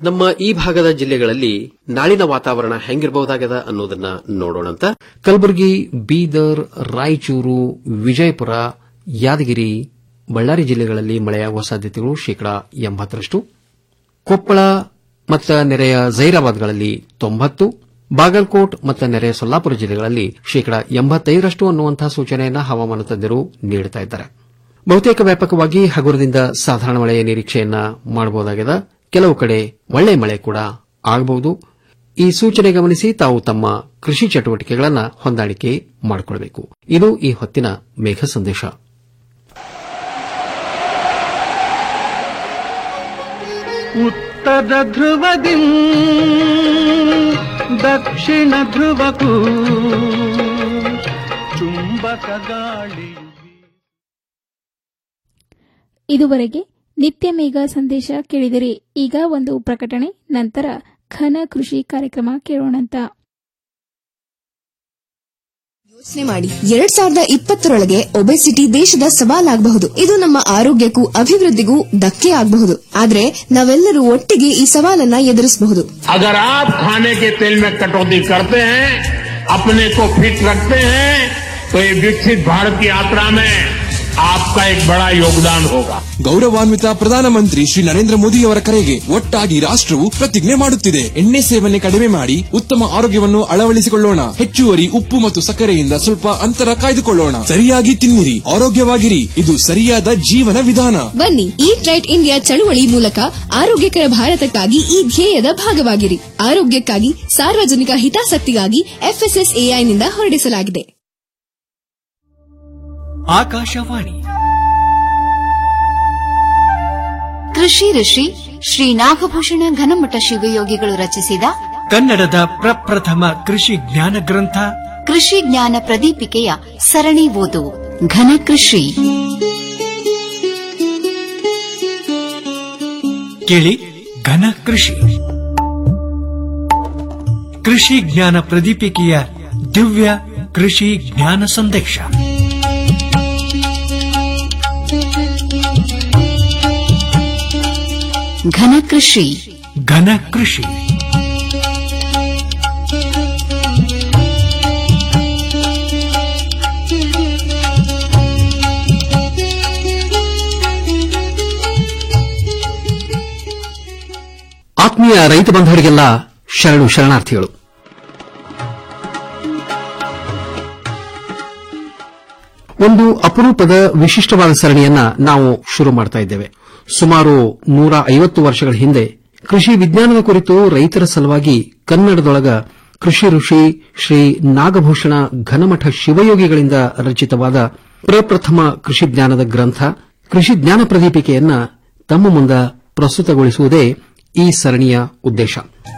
ನಮ್ಮ ಈ ಭಾಗದ ಜಿಲ್ಲೆಗಳಲ್ಲಿ ನಾಳಿನ ವಾತಾವರಣ ಹೆಂಗಿರಬಹುದಾಗದ ಅನ್ನೋದನ್ನ ನೋಡೋಣಂತ ಕಲಬುರಗಿ ಬೀದರ್ ರಾಯಚೂರು ವಿಜಯಪುರ ಯಾದಗಿರಿ ಬಳ್ಳಾರಿ ಜಿಲ್ಲೆಗಳಲ್ಲಿ ಮಳೆಯಾಗುವ ಸಾಧ್ಯತೆಗಳು ಶೇಕಡಾ ಎಂಬತ್ತರಷ್ಟು ಕೊಪ್ಪಳ ಮತ್ತು ನೆರೆಯ ಜೈರಾಬಾದ್ಗಳಲ್ಲಿ ತೊಂಬತ್ತು ಬಾಗಲಕೋಟ್ ಮತ್ತು ನೆರೆಯ ಸೊಲ್ಲಾಪುರ ಜಿಲ್ಲೆಗಳಲ್ಲಿ ಶೇಕಡಾ ಎಂಬತ್ತೈದರಷ್ಟು ಅನ್ನುವಂತಹ ಸೂಚನೆಯನ್ನು ಹವಾಮಾನ ತಜ್ಞರು ನೀಡುತ್ತಾ ಇದ್ದಾರೆ ಬಹುತೇಕ ವ್ಯಾಪಕವಾಗಿ ಹಗುರದಿಂದ ಸಾಧಾರಣ ಮಳೆಯ ನಿರೀಕ್ಷೆಯನ್ನ ಮಾಡಬಹುದಾಗಿದೆ ಕೆಲವು ಕಡೆ ಒಳ್ಳೆ ಮಳೆ ಕೂಡ ಆಗಬಹುದು ಈ ಸೂಚನೆ ಗಮನಿಸಿ ತಾವು ತಮ್ಮ ಕೃಷಿ ಚಟುವಟಿಕೆಗಳನ್ನು ಹೊಂದಾಣಿಕೆ ಮಾಡಿಕೊಳ್ಳಬೇಕು ಇದು ಈ ಹೊತ್ತಿನ ಮೇಘ ಸಂದೇಶ ಉತ್ತರ ಧ್ರುವದಿ ದಕ್ಷಿಣ ಧ್ರುವಕ್ಕೂ ಚುಂಬಕ ಗಾಳಿಯು ಇದುವರೆಗೆ ನಿತ್ಯ ಮೇಘ ಸಂದೇಶ ಕೇಳಿದಿರಿ ಈಗ ಒಂದು ಪ್ರಕಟಣೆ ನಂತರ ಘನ ಕೃಷಿ ಕಾರ್ಯಕ್ರಮ ಕೇಳೋಣಂತ ಯೋಚನೆ ಮಾಡಿ ಎರಡ್ ಸಾವಿರದ ಇಪ್ಪತ್ತರೊಳಗೆ ಒಬೆಸಿಟಿ ದೇಶದ ಸವಾಲಾಗಬಹುದು ಇದು ನಮ್ಮ ಆರೋಗ್ಯಕ್ಕೂ ಅಭಿವೃದ್ಧಿಗೂ ಧಕ್ಕೆ ಆಗಬಹುದು ಆದ್ರೆ ನಾವೆಲ್ಲರೂ ಒಟ್ಟಿಗೆ ಈ ಸವಾಲನ್ನ ಎದುರಿಸಬಹುದು अगर आप खाने के तेल में कटौती करते हैं अपने को फिट रखते हैं तो ये विकसित भारत की यात्रा में आपका एक बड़ा योगदान होगा ಗೌರವಾನ್ವಿತ ಪ್ರಧಾನಮಂತ್ರಿ ಶ್ರೀ ನರೇಂದ್ರ ಮೋದಿಯವರ ಕರೆಗೆ ಒಟ್ಟಾಗಿ ರಾಷ್ಟ್ರವು ಪ್ರತಿಜ್ಞೆ ಮಾಡುತ್ತಿದೆ ಎಣ್ಣೆ ಸೇವನೆ ಕಡಿಮೆ ಮಾಡಿ ಉತ್ತಮ ಆರೋಗ್ಯವನ್ನು ಅಳವಡಿಸಿಕೊಳ್ಳೋಣ ಹೆಚ್ಚುವರಿ ಉಪ್ಪು ಮತ್ತು ಸಕ್ಕರೆಯಿಂದ ಸ್ವಲ್ಪ ಅಂತರ ಕಾಯ್ದುಕೊಳ್ಳೋಣ ಸರಿಯಾಗಿ ತಿನ್ನಿರಿ ಆರೋಗ್ಯವಾಗಿರಿ ಇದು ಸರಿಯಾದ ಜೀವನ ವಿಧಾನ ಬನ್ನಿ ಈಟ್ ರೈಟ್ ಇಂಡಿಯಾ ಚಳುವಳಿ ಮೂಲಕ ಆರೋಗ್ಯಕರ ಭಾರತಕ್ಕಾಗಿ ಈ ಧ್ಯೇಯದ ಭಾಗವಾಗಿರಿ ಆರೋಗ್ಯಕ್ಕಾಗಿ ಸಾರ್ವಜನಿಕ ಹಿತಾಸಕ್ತಿಗಾಗಿ ಎಫ್ಎಸ್ಎಸ್ಎಐನಿಂದ ಹೊರಡಿಸಲಾಗಿದೆ ಆಕಾಶವಾಣಿ ಕೃಷಿ ಋಷಿ ಶ್ರೀ ನಾಗಭೂಷಣ ಘನಮಠ ಶಿವಯೋಗಿಗಳು ರಚಿಸಿದ ಕನ್ನಡದ ಪ್ರಪ್ರಥಮ ಕೃಷಿ ಜ್ಞಾನ ಗ್ರಂಥ ಕೃಷಿ ಜ್ಞಾನ ಪ್ರದೀಪಿಕೆಯ ಸರಣಿ ಓದು ಘನ ಕೃಷಿ ಕೇಳಿ ಘನ ಕೃಷಿ ಕೃಷಿ ಜ್ಞಾನ ಪ್ರದೀಪಿಕೆಯ ದಿವ್ಯ ಕೃಷಿ ಜ್ಞಾನ ಸಂದೇಶ ಘನ ಕೃಷಿ ಘನ ಕೃಷಿ ಆತ್ಮೀಯ ರೈತ ಬಂಧುವರಿಗೆಲ್ಲ ಶರಣು ಶರಣಾರ್ಥಿಗಳು ಒಂದು ಅಪರೂಪದ ವಿಶಿಷ್ಟವಾದ ಸರಣಿಯನ್ನ ನಾವು ಶುರು ಮಾಡ್ತಾ ಇದ್ದೇವೆ ಸುಮಾರು ನೂರ ಐವತ್ತು ವರ್ಷಗಳ ಹಿಂದೆ ಕೃಷಿ ವಿಜ್ಞಾನದ ಕುರಿತು ರೈತರ ಸಲುವಾಗಿ ಕನ್ನಡದೊಳಗ ಕೃಷಿ ಋಷಿ ಶ್ರೀ ನಾಗಭೂಷಣ ಘನಮಠ ಶಿವಯೋಗಿಗಳಿಂದ ರಚಿತವಾದ ಪ್ರಪ್ರಥಮ ಕೃಷಿ ಜ್ಞಾನದ ಗ್ರಂಥ ಕೃಷಿ ಜ್ಞಾನ ಪ್ರದೀಪಿಕೆಯನ್ನ ತಮ್ಮ ಮುಂದ ಪ್ರಸ್ತುತಗೊಳಿಸುವುದೇ ಈ ಸರಣಿಯ ಉದ್ದೇಶ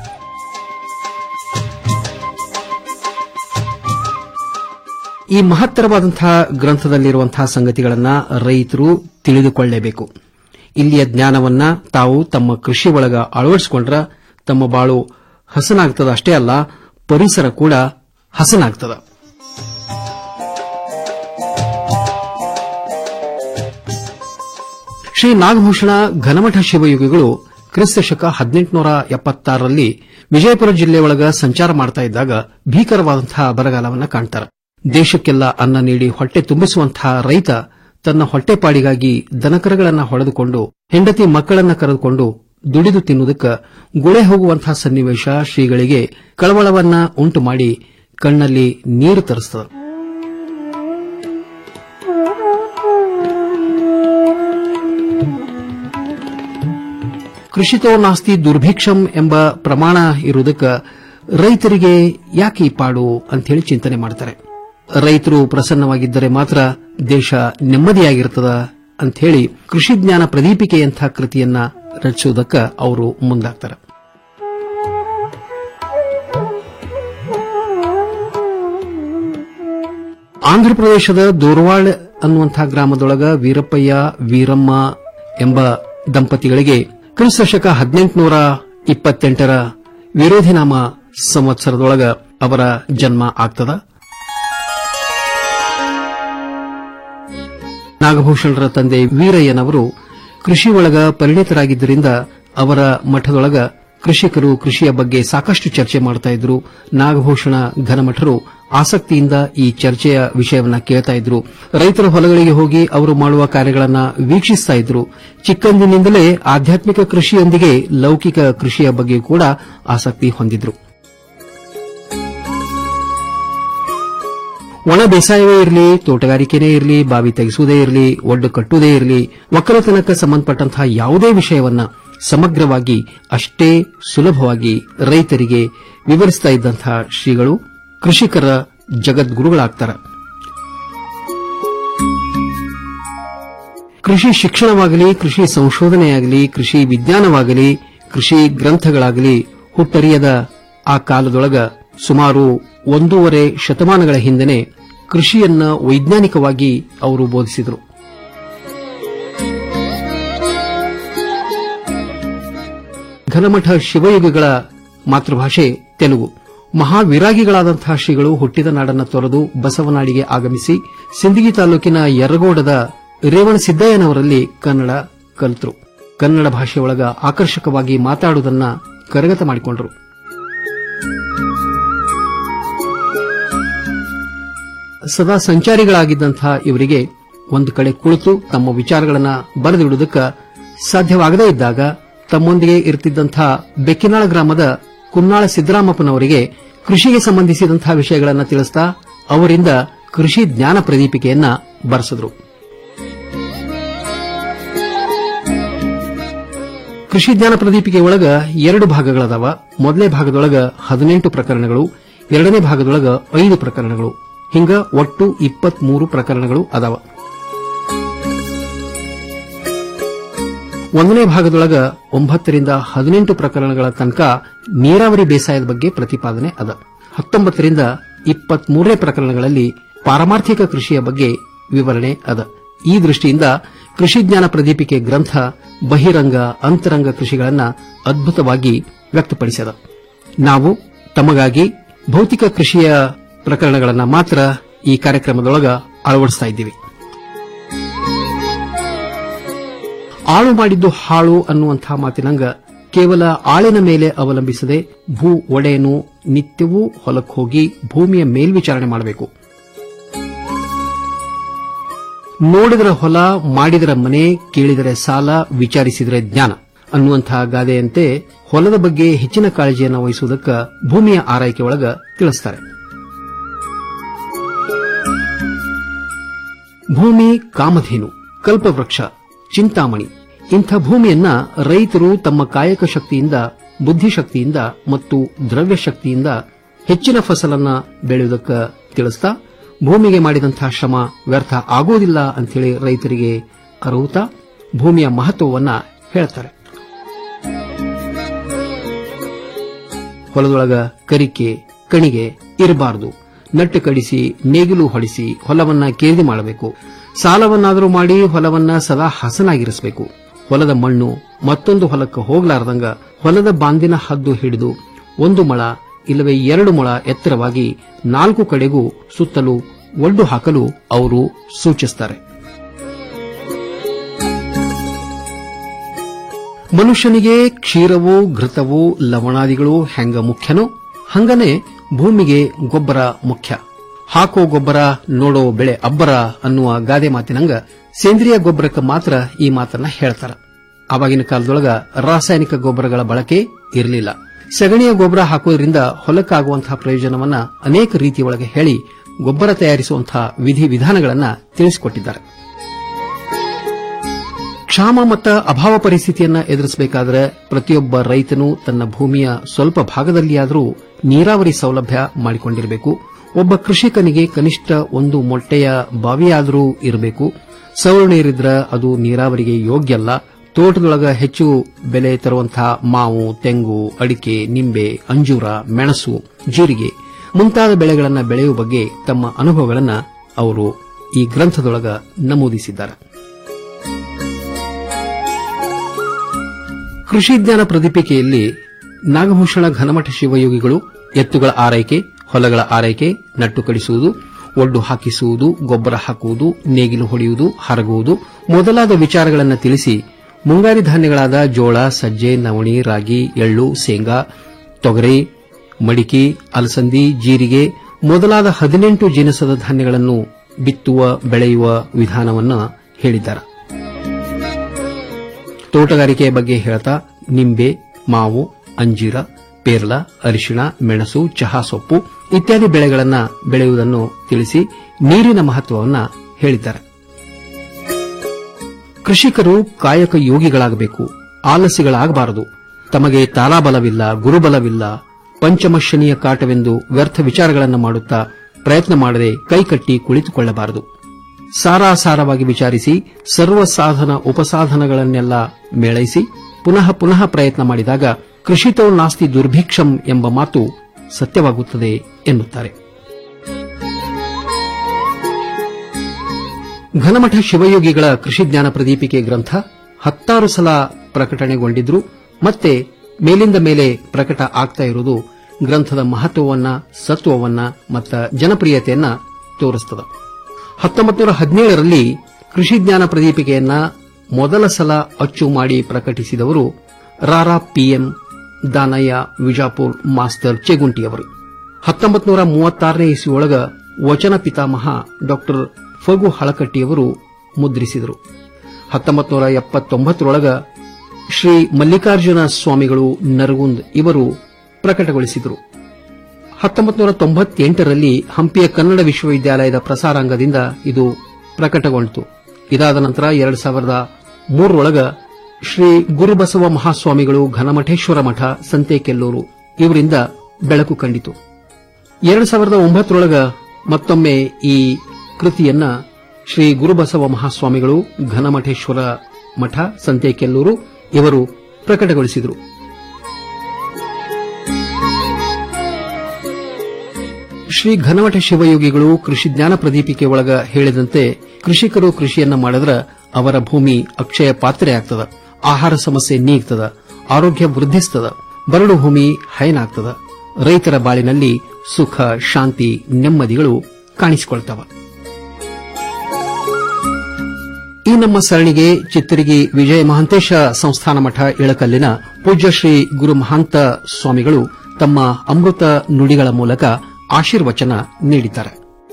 ಈ ಮಹತ್ತರವಾದಂತಹ ಗ್ರಂಥದಲ್ಲಿರುವಂತಹ ಸಂಗತಿಗಳನ್ನ ರೈತರು ತಿಳಿದುಕೊಳ್ಳಲೇಬೇಕು ಇಲ್ಲಿಯ ಜ್ಞಾನವನ್ನ ತಾವು ತಮ್ಮ ಕೃಷಿ ಒಳಗ ಅಳವಡಿಸಿಕೊಂಡ್ರ ತಮ್ಮ ಬಾಳು ಹಸನಾಗ್ತದ ಅಷ್ಟೇ ಅಲ್ಲ ಪರಿಸರ ಕೂಡ ಹಸನಾಗ್ತದ ಶ್ರೀ ನಾಗಭೂಷಣ ಘನಮಠ ಶಿವಯೋಗಿಗಳು ಕ್ರಿಸ್ತ ಶಕ ಹದಿನೆಂಟುನೂರ ಎಪ್ಪತ್ತಾರರಲ್ಲಿ ವಿಜಯಪುರ ಜಿಲ್ಲೆಯೊಳಗ ಸಂಚಾರ ಮಾಡ್ತಾ ಇದ್ದಾಗ ಭೀಕರವಾದಂತಹ ಬರಗಾಲವನ್ನ ಕಾಣ್ತಾರೆ ದೇಶಕ್ಕೆಲ್ಲ ಅನ್ನ ನೀಡಿ ಹೊಟ್ಟೆ ತುಂಬಿಸುವಂತಹ ರೈತ ತನ್ನ ಹೊಟ್ಟೆಪಾಡಿಗಾಗಿ ದನಕರಗಳನ್ನ ಹೊಡೆದುಕೊಂಡು ಹೆಂಡತಿ ಮಕ್ಕಳನ್ನ ಕರೆದುಕೊಂಡು ದುಡಿದು ತಿನ್ನುವುದಕ್ಕೆ ಗುಳೆ ಹೋಗುವಂತಹ ಸನ್ನಿವೇಶ ಶ್ರೀಗಳಿಗೆ ಕಳವಳವನ್ನ ಉಂಟು ಮಾಡಿ ಕಣ್ಣಲ್ಲಿ ನೀರು ತರಿಸ್ತದೆ ಕೃಷಿತೋ ನಾಸ್ತಿ ದುರ್ಭಿಕ್ಷಂ ಎಂಬ ಪ್ರಮಾಣ ಇರುವುದಕ್ಕೆ ರೈತರಿಗೆ ಯಾಕೆ ಈ ಪಾಡು ಅಂತ ಹೇಳಿ ಚಿಂತನೆ ಮಾಡ್ತಾರೆ ರೈತರು ಪ್ರಸನ್ನವಾಗಿದ್ದರೆ ಮಾತ್ರ ದೇಶ ನೆಮ್ಮದಿಯಾಗಿರ್ತದ ಅಂತ ಹೇಳಿ ಕೃಷಿ ಜ್ಞಾನ ಪ್ರದೀಪಿಕೆಯಂಥ ಕೃತಿಯನ್ನ ರಚಿಸುವುದಕ್ಕೆ ಅವರು ಮುಂದಾಗ್ತಾರೆ ಆಂಧ್ರಪ್ರದೇಶದ ದೋರ್ವಾಡ್ ಅನ್ನುವಂಥ ಗ್ರಾಮದೊಳಗ ವೀರಪ್ಪಯ್ಯ ವೀರಮ್ಮ ಎಂಬ ದಂಪತಿಗಳಿಗೆ ಕ್ರಿಸ್ತ ಶಕ ಹದಿನೆಂಟುನೂರ ಇಪ್ಪತ್ತೆಂಟರ ವಿರೋಧಿನಾಮ ಸಂವತ್ಸರದೊಳಗ ಅವರ ಜನ್ಮ ಆಗ್ತದ ನಾಗಭೂಷಣರ ತಂದೆ ವೀರಯ್ಯನವರು ಕೃಷಿ ಒಳಗ ಪರಿಣಿತರಾಗಿದ್ದರಿಂದ ಅವರ ಮಠದೊಳಗ ಕೃಷಿಕರು ಕೃಷಿಯ ಬಗ್ಗೆ ಸಾಕಷ್ಟು ಚರ್ಚೆ ಮಾಡ್ತಾ ಇದ್ರು ನಾಗಭೂಷಣ ಘನಮಠರು ಆಸಕ್ತಿಯಿಂದ ಈ ಚರ್ಚೆಯ ವಿಷಯವನ್ನ ಕೇಳ್ತಾ ಇದ್ರು ರೈತರ ಹೊಲಗಳಿಗೆ ಹೋಗಿ ಅವರು ಮಾಡುವ ಕಾರ್ಯಗಳನ್ನ ವೀಕ್ಷಿಸ್ತಾ ಇದ್ರು ಚಿಕ್ಕಂದಿನಿಂದಲೇ ಆಧ್ಯಾತ್ಮಿಕ ಕೃಷಿಯೊಂದಿಗೆ ಲೌಕಿಕ ಕೃಷಿಯ ಬಗ್ಗೆ ಕೂಡ ಆಸಕ್ತಿ ಹೊಂದಿದ್ರು ಒಣ ಬೇಸಾಯವೇ ಇರಲಿ ತೋಟಗಾರಿಕೆನೇ ಇರಲಿ ಬಾವಿ ತೆಗೆಸುವುದೇ ಇರಲಿ ಒಡ್ಡು ಕಟ್ಟುವುದೇ ಇರಲಿ ಒಕ್ಕಲತನಕ್ಕೆ ಸಂಬಂಧಪಟ್ಟಂತಹ ಯಾವುದೇ ವಿಷಯವನ್ನ ಸಮಗ್ರವಾಗಿ ಅಷ್ಟೇ ಸುಲಭವಾಗಿ ರೈತರಿಗೆ ವಿವರಿಸ್ತಾ ಇದ್ದಂತಹ ಶ್ರೀಗಳು ಕೃಷಿಕರ ಜಗದ್ಗುರುಗಳಾಗ್ತಾರೆ ಕೃಷಿ ಶಿಕ್ಷಣವಾಗಲಿ ಕೃಷಿ ಸಂಶೋಧನೆಯಾಗಲಿ ಕೃಷಿ ವಿಜ್ಞಾನವಾಗಲಿ ಕೃಷಿ ಗ್ರಂಥಗಳಾಗಲಿ ಹುಟ್ಟರಿಯದ ಆ ಕಾಲದೊಳಗ ಸುಮಾರು ಒಂದೂವರೆ ಶತಮಾನಗಳ ಹಿಂದೆನೆ ಕೃಷಿಯನ್ನ ವೈಜ್ಞಾನಿಕವಾಗಿ ಅವರು ಬೋಧಿಸಿದರು ಘನಮಠ ಶಿವಯುಗಗಳ ಮಾತೃಭಾಷೆ ತೆಲುಗು ಮಹಾವಿರಾಗಿಗಳಾದಂತಹ ಶ್ರೀಗಳು ಹುಟ್ಟಿದ ನಾಡನ್ನ ತೊರೆದು ಬಸವನಾಡಿಗೆ ಆಗಮಿಸಿ ಸಿಂದಗಿ ತಾಲೂಕಿನ ಯರಗೋಡದ ರೇವಣ ಸಿದ್ದಯ್ಯನವರಲ್ಲಿ ಕನ್ನಡ ಕಲಿತರು ಕನ್ನಡ ಭಾಷೆಯೊಳಗ ಆಕರ್ಷಕವಾಗಿ ಮಾತಾಡುವುದನ್ನ ಕರಗತ ಮಾಡಿಕೊಂಡರು ಸದಾ ಸಂಚಾರಿಗಳಾಗಿದ್ದಂತಹ ಇವರಿಗೆ ಒಂದು ಕಡೆ ಕುಳಿತು ತಮ್ಮ ವಿಚಾರಗಳನ್ನ ಬರೆದಿಡುವುದಕ್ಕೆ ಸಾಧ್ಯವಾಗದೇ ಇದ್ದಾಗ ತಮ್ಮೊಂದಿಗೆ ಇರುತ್ತಿದ್ದಂತಹ ಬೆಕ್ಕಿನಾಳ ಗ್ರಾಮದ ಕುನ್ನಾಳ ಸಿದ್ದರಾಮಪ್ಪನವರಿಗೆ ಕೃಷಿಗೆ ಸಂಬಂಧಿಸಿದಂತಹ ವಿಷಯಗಳನ್ನು ತಿಳಿಸ್ತಾ ಅವರಿಂದ ಕೃಷಿ ಜ್ಞಾನ ಪ್ರದೀಪಿಕೆಯನ್ನ ಬರೆಸಿದ್ರು ಕೃಷಿ ಜ್ಞಾನ ಪ್ರದೀಪಿಕೆ ಒಳಗ ಎರಡು ಭಾಗಗಳದಾವ ಮೊದಲನೇ ಭಾಗದೊಳಗ ಹದಿನೆಂಟು ಪ್ರಕರಣಗಳು ಎರಡನೇ ಭಾಗದೊಳಗ ಐದು ಪ್ರಕರಣಗಳು ಹಿಂಗ ಒಟ್ಟು ಇಪ್ಪತ್ಮೂರು ಪ್ರಕರಣಗಳು ಅದಾವ ಒಂದನೇ ಭಾಗದೊಳಗ ಒಂಬತ್ತರಿಂದ ಹದಿನೆಂಟು ಪ್ರಕರಣಗಳ ತನಕ ನೀರಾವರಿ ಬೇಸಾಯದ ಬಗ್ಗೆ ಪ್ರತಿಪಾದನೆ ಅದ ಹತ್ತೊಂಬತ್ತರಿಂದ ಇಪ್ಪತ್ಮೂರನೇ ಪ್ರಕರಣಗಳಲ್ಲಿ ಪಾರಮಾರ್ಥಿಕ ಕೃಷಿಯ ಬಗ್ಗೆ ವಿವರಣೆ ಅದ ಈ ದೃಷ್ಟಿಯಿಂದ ಕೃಷಿ ಜ್ಞಾನ ಪ್ರದೀಪಿಕೆ ಗ್ರಂಥ ಬಹಿರಂಗ ಅಂತರಂಗ ಕೃಷಿಗಳನ್ನ ಅದ್ಭುತವಾಗಿ ವ್ಯಕ್ತಪಡಿಸದ ನಾವು ತಮಗಾಗಿ ಭೌತಿಕ ಕೃಷಿಯ ಪ್ರಕರಣಗಳನ್ನ ಮಾತ್ರ ಈ ಕಾರ್ಯಕ್ರಮದೊಳಗ ಅಳವಡಿಸ್ತಾ ಇದ್ದೀವಿ ಆಳು ಮಾಡಿದ್ದು ಹಾಳು ಅನ್ನುವಂತಹ ಮಾತಿನಂಗ ಕೇವಲ ಆಳಿನ ಮೇಲೆ ಅವಲಂಬಿಸದೆ ಭೂ ಒಡೆಯನು ನಿತ್ಯವೂ ಹೊಲಕ್ಕೆ ಹೋಗಿ ಭೂಮಿಯ ಮೇಲ್ವಿಚಾರಣೆ ಮಾಡಬೇಕು ನೋಡಿದರ ಹೊಲ ಮಾಡಿದರ ಮನೆ ಕೇಳಿದರೆ ಸಾಲ ವಿಚಾರಿಸಿದರೆ ಜ್ಞಾನ ಅನ್ನುವಂತಹ ಗಾದೆಯಂತೆ ಹೊಲದ ಬಗ್ಗೆ ಹೆಚ್ಚಿನ ಕಾಳಜಿಯನ್ನು ವಹಿಸುವುದಕ್ಕೆ ಭೂಮಿಯ ಆರೈಕೆ ಒಳಗ ತಿಳಿಸ್ತಾರೆ ಭೂಮಿ ಕಾಮಧೇನು ಕಲ್ಪವೃಕ್ಷ ಚಿಂತಾಮಣಿ ಇಂಥ ಭೂಮಿಯನ್ನ ರೈತರು ತಮ್ಮ ಕಾಯಕ ಶಕ್ತಿಯಿಂದ ಬುದ್ಧಿಶಕ್ತಿಯಿಂದ ಮತ್ತು ದ್ರವ್ಯ ಶಕ್ತಿಯಿಂದ ಹೆಚ್ಚಿನ ಫಸಲನ್ನ ಬೆಳೆಯುವುದಕ್ಕೆ ತಿಳಿಸ್ತಾ ಭೂಮಿಗೆ ಮಾಡಿದಂತಹ ಶ್ರಮ ವ್ಯರ್ಥ ಆಗೋದಿಲ್ಲ ಅಂಥೇಳಿ ರೈತರಿಗೆ ಅರುಹುತ್ತಾ ಭೂಮಿಯ ಮಹತ್ವವನ್ನ ಹೇಳ್ತಾರೆ ಹೊಲದೊಳಗ ಕರಿಕೆ ಕಣಿಗೆ ಇರಬಾರದು ನಟ್ಟು ಕಡಿಸಿ ನೇಗಿಲು ಹೊಡಿಸಿ ಹೊಲವನ್ನ ಕೇದಿ ಮಾಡಬೇಕು ಸಾಲವನ್ನಾದರೂ ಮಾಡಿ ಹೊಲವನ್ನ ಸದಾ ಹಸನಾಗಿರಿಸಬೇಕು ಹೊಲದ ಮಣ್ಣು ಮತ್ತೊಂದು ಹೊಲಕ್ಕೆ ಹೋಗಲಾರದಂಗ ಹೊಲದ ಬಾಂದಿನ ಹದ್ದು ಹಿಡಿದು ಒಂದು ಮೊಳ ಇಲ್ಲವೇ ಎರಡು ಮೊಳ ಎತ್ತರವಾಗಿ ನಾಲ್ಕು ಕಡೆಗೂ ಸುತ್ತಲೂ ಒಡ್ಡು ಹಾಕಲು ಅವರು ಸೂಚಿಸುತ್ತಾರೆ ಮನುಷ್ಯನಿಗೆ ಕ್ಷೀರವೂ ಘೃತವೂ ಲವಣಾದಿಗಳು ಹೆಂಗ ಮುಖ್ಯನೋ ಹಂಗನೆ ಭೂಮಿಗೆ ಗೊಬ್ಬರ ಮುಖ್ಯ ಹಾಕೋ ಗೊಬ್ಬರ ನೋಡೋ ಬೆಳೆ ಅಬ್ಬರ ಅನ್ನುವ ಗಾದೆ ಮಾತಿನಂಗ ಸೇಂದ್ರಿಯ ಗೊಬ್ಬರಕ್ಕೆ ಮಾತ್ರ ಈ ಮಾತನ್ನ ಹೇಳ್ತಾರ ಆವಾಗಿನ ಕಾಲದೊಳಗ ರಾಸಾಯನಿಕ ಗೊಬ್ಬರಗಳ ಬಳಕೆ ಇರಲಿಲ್ಲ ಸಗಣಿಯ ಗೊಬ್ಬರ ಹಾಕೋದ್ರಿಂದ ಹೊಲಕ್ಕಾಗುವಂತಹ ಪ್ರಯೋಜನವನ್ನ ಅನೇಕ ರೀತಿಯೊಳಗೆ ಹೇಳಿ ಗೊಬ್ಬರ ತಯಾರಿಸುವಂತಹ ವಿಧಿ ವಿಧಾನಗಳನ್ನ ತಿಳಿಸಿಕೊಟ್ಟಿದ್ದಾರೆ ಕ್ಷಾಮ ಮತ್ತು ಅಭಾವ ಪರಿಸ್ಥಿತಿಯನ್ನ ಎದುರಿಸಬೇಕಾದರೆ ಪ್ರತಿಯೊಬ್ಬ ರೈತನು ತನ್ನ ಭೂಮಿಯ ಸ್ವಲ್ಪ ಭಾಗದಲ್ಲಿಯಾದರೂ ನೀರಾವರಿ ಸೌಲಭ್ಯ ಮಾಡಿಕೊಂಡಿರಬೇಕು ಒಬ್ಬ ಕೃಷಿಕನಿಗೆ ಕನಿಷ್ಠ ಒಂದು ಮೊಟ್ಟೆಯ ಬಾವಿಯಾದರೂ ಇರಬೇಕು ಸೌರ ನೀರಿದ್ರ ಅದು ನೀರಾವರಿಗೆ ಯೋಗ್ಯ ಅಲ್ಲ ತೋಟದೊಳಗ ಹೆಚ್ಚು ಬೆಲೆ ತರುವಂತಹ ಮಾವು ತೆಂಗು ಅಡಿಕೆ ನಿಂಬೆ ಅಂಜೂರ ಮೆಣಸು ಜೀರಿಗೆ ಮುಂತಾದ ಬೆಳೆಗಳನ್ನು ಬೆಳೆಯುವ ಬಗ್ಗೆ ತಮ್ಮ ಅನುಭವಗಳನ್ನು ಅವರು ಈ ಗ್ರಂಥದೊಳಗ ನಮೂದಿಸಿದ್ದಾರೆ ಕೃಷಿ ಜ್ಞಾನ ಪ್ರದೀಪಿಕೆಯಲ್ಲಿ ನಾಗಭೂಷಣ ಘನಮಠ ಶಿವಯೋಗಿಗಳು ಎತ್ತುಗಳ ಆರೈಕೆ ಹೊಲಗಳ ಆರೈಕೆ ನಟ್ಟು ಕಡಿಸುವುದು ಒಡ್ಡು ಹಾಕಿಸುವುದು ಗೊಬ್ಬರ ಹಾಕುವುದು ನೇಗಿಲು ಹೊಡೆಯುವುದು ಹರಗುವುದು ಮೊದಲಾದ ವಿಚಾರಗಳನ್ನು ತಿಳಿಸಿ ಮುಂಗಾರಿ ಧಾನ್ಯಗಳಾದ ಜೋಳ ಸಜ್ಜೆ ನವಣಿ ರಾಗಿ ಎಳ್ಳು ಶೇಂಗಾ ತೊಗರಿ ಮಡಿಕೆ ಅಲಸಂದಿ ಜೀರಿಗೆ ಮೊದಲಾದ ಹದಿನೆಂಟು ಜಿನಸದ ಧಾನ್ಯಗಳನ್ನು ಬಿತ್ತುವ ಬೆಳೆಯುವ ವಿಧಾನವನ್ನು ಹೇಳಿದ್ದಾರೆ ತೋಟಗಾರಿಕೆಯ ಬಗ್ಗೆ ಹೇಳ್ತಾ ನಿಂಬೆ ಮಾವು ಅಂಜೀರ ಪೇರ್ಲ ಅರಿಶಿಣ ಮೆಣಸು ಚಹಾ ಸೊಪ್ಪು ಇತ್ಯಾದಿ ಬೆಳೆಗಳನ್ನು ಬೆಳೆಯುವುದನ್ನು ತಿಳಿಸಿ ನೀರಿನ ಮಹತ್ವವನ್ನು ಹೇಳಿದ್ದಾರೆ ಕೃಷಿಕರು ಕಾಯಕ ಯೋಗಿಗಳಾಗಬೇಕು ಆಲಸಿಗಳಾಗಬಾರದು ತಮಗೆ ತಾರಾಬಲವಿಲ್ಲ ಗುರುಬಲವಿಲ್ಲ ಪಂಚಮಶನಿಯ ಕಾಟವೆಂದು ವ್ಯರ್ಥ ವಿಚಾರಗಳನ್ನು ಮಾಡುತ್ತಾ ಪ್ರಯತ್ನ ಮಾಡದೆ ಕೈಕಟ್ಟಿ ಕುಳಿತುಕೊಳ್ಳಬಾರದು ಸಾರಾಸಾರವಾಗಿ ವಿಚಾರಿಸಿ ಸರ್ವ ಸಾಧನ ಉಪಸಾಧನಗಳನ್ನೆಲ್ಲ ಮೇಳೈಸಿ ಪುನಃ ಪುನಃ ಪ್ರಯತ್ನ ಮಾಡಿದಾಗ ಕೃಷಿತೋ ನಾಸ್ತಿ ದುರ್ಭಿಕ್ಷಂ ಎಂಬ ಮಾತು ಸತ್ಯವಾಗುತ್ತದೆ ಎನ್ನುತ್ತಾರೆ ಘನಮಠ ಶಿವಯೋಗಿಗಳ ಕೃಷಿ ಜ್ಞಾನ ಪ್ರದೀಪಿಕೆ ಗ್ರಂಥ ಹತ್ತಾರು ಸಲ ಪ್ರಕಟಣೆಗೊಂಡಿದ್ರು ಮತ್ತೆ ಮೇಲಿಂದ ಮೇಲೆ ಪ್ರಕಟ ಆಗ್ತಾ ಇರುವುದು ಗ್ರಂಥದ ಮಹತ್ವವನ್ನ ಸತ್ವವನ್ನ ಮತ್ತು ಜನಪ್ರಿಯತೆಯನ್ನ ತೋರಿಸ್ತದೆ ಹತ್ತೊಂಬತ್ತು ನೂರ ಹದಿನೇಳರಲ್ಲಿ ಕೃಷಿ ಜ್ಞಾನ ಪ್ರದೀಪಿಕೆಯನ್ನ ಮೊದಲ ಸಲ ಅಚ್ಚು ಮಾಡಿ ಪ್ರಕಟಿಸಿದವರು ರಾರಾ ಪಿಎಂ ದಾನಯ್ಯ ವಿಜಾಪುರ್ ಮಾಸ್ತರ್ ಚೆಗುಂಟಿಯವರು ಹತ್ತೊಂಬತ್ತು ನೂರ ಮೂವತ್ತಾರನೇ ಇಸ್ವಿಯೊಳಗ ವಚನ ಪಿತಾಮಹ ಡಾಕ್ಟರ್ ಫಗು ಹಳಕಟ್ಟಿಯವರು ಮುದ್ರಿಸಿದರು ಹತ್ತೊಂಬತ್ತು ನೂರ ಎಪ್ಪತ್ತೊಂಬತ್ತರೊಳಗ ಶ್ರೀ ಮಲ್ಲಿಕಾರ್ಜುನ ಸ್ವಾಮಿಗಳು ನರಗುಂದ್ ಇವರು ಪ್ರಕಟಗೊಳಿಸಿದರು ಹತ್ತೊಂಬತ್ತು ನೂರ ತೊಂಬತ್ತೆಂಟರಲ್ಲಿ ಹಂಪಿಯ ಕನ್ನಡ ವಿಶ್ವವಿದ್ಯಾಲಯದ ಪ್ರಸಾರಾಂಗದಿಂದ ಇದು ಪ್ರಕಟಗೊಂಡಿತು ಇದಾದ ನಂತರ ಎರಡು ಸಾವಿರದ ಮೂರರೊಳಗ ಶ್ರೀ ಗುರುಬಸವ ಮಹಾಸ್ವಾಮಿಗಳು ಘನಮಠೇಶ್ವರ ಮಠ ಸಂತೆಕೆಲ್ಲೂರು ಇವರಿಂದ ಬೆಳಕು ಕಂಡಿತು ಎರಡು ಸಾವಿರದ ಒಂಬತ್ತರೊಳಗ ಮತ್ತೊಮ್ಮೆ ಈ ಕೃತಿಯನ್ನ ಶ್ರೀ ಗುರುಬಸವ ಮಹಾಸ್ವಾಮಿಗಳು ಘನಮಠೇಶ್ವರ ಮಠ ಸಂತೆಕೆಲ್ಲೂರು ಇವರು ಪ್ರಕಟಗೊಳಿಸಿದರು ಶ್ರೀ ಘನಮಠ ಶಿವಯೋಗಿಗಳು ಕೃಷಿ ಜ್ಞಾನ ಪ್ರದೀಪಿಕೆ ಒಳಗ ಹೇಳಿದಂತೆ ಕೃಷಿಕರು ಕೃಷಿಯನ್ನ ಮಾಡಿದ್ರ ಅವರ ಭೂಮಿ ಅಕ್ಷಯ ಪಾತ್ರೆ ಆಗ್ತದ ಆಹಾರ ಸಮಸ್ಯೆ ನೀಗ್ತದ ಆರೋಗ್ಯ ವೃದ್ಧಿಸ್ತದ ಬರಡು ಭೂಮಿ ಹೈನಾಗ್ತದ ರೈತರ ಬಾಳಿನಲ್ಲಿ ಸುಖ ಶಾಂತಿ ನೆಮ್ಮದಿಗಳು ಕಾಣಿಸಿಕೊಳ್ತವ ಈ ನಮ್ಮ ಸರಣಿಗೆ ಚಿತ್ತರಿಗಿ ವಿಜಯ ಮಹಾಂತೇಶ ಸಂಸ್ಥಾನ ಮಠ ಇಳಕಲ್ಲಿನ ಪೂಜ್ಯ ಶ್ರೀ ಗುರು ಮಹಾಂತ ಸ್ವಾಮಿಗಳು ತಮ್ಮ ಅಮೃತ ನುಡಿಗಳ ಮೂಲಕ ಆಶೀರ್ವಚನ ನೀಡಿದ್ದಾರೆ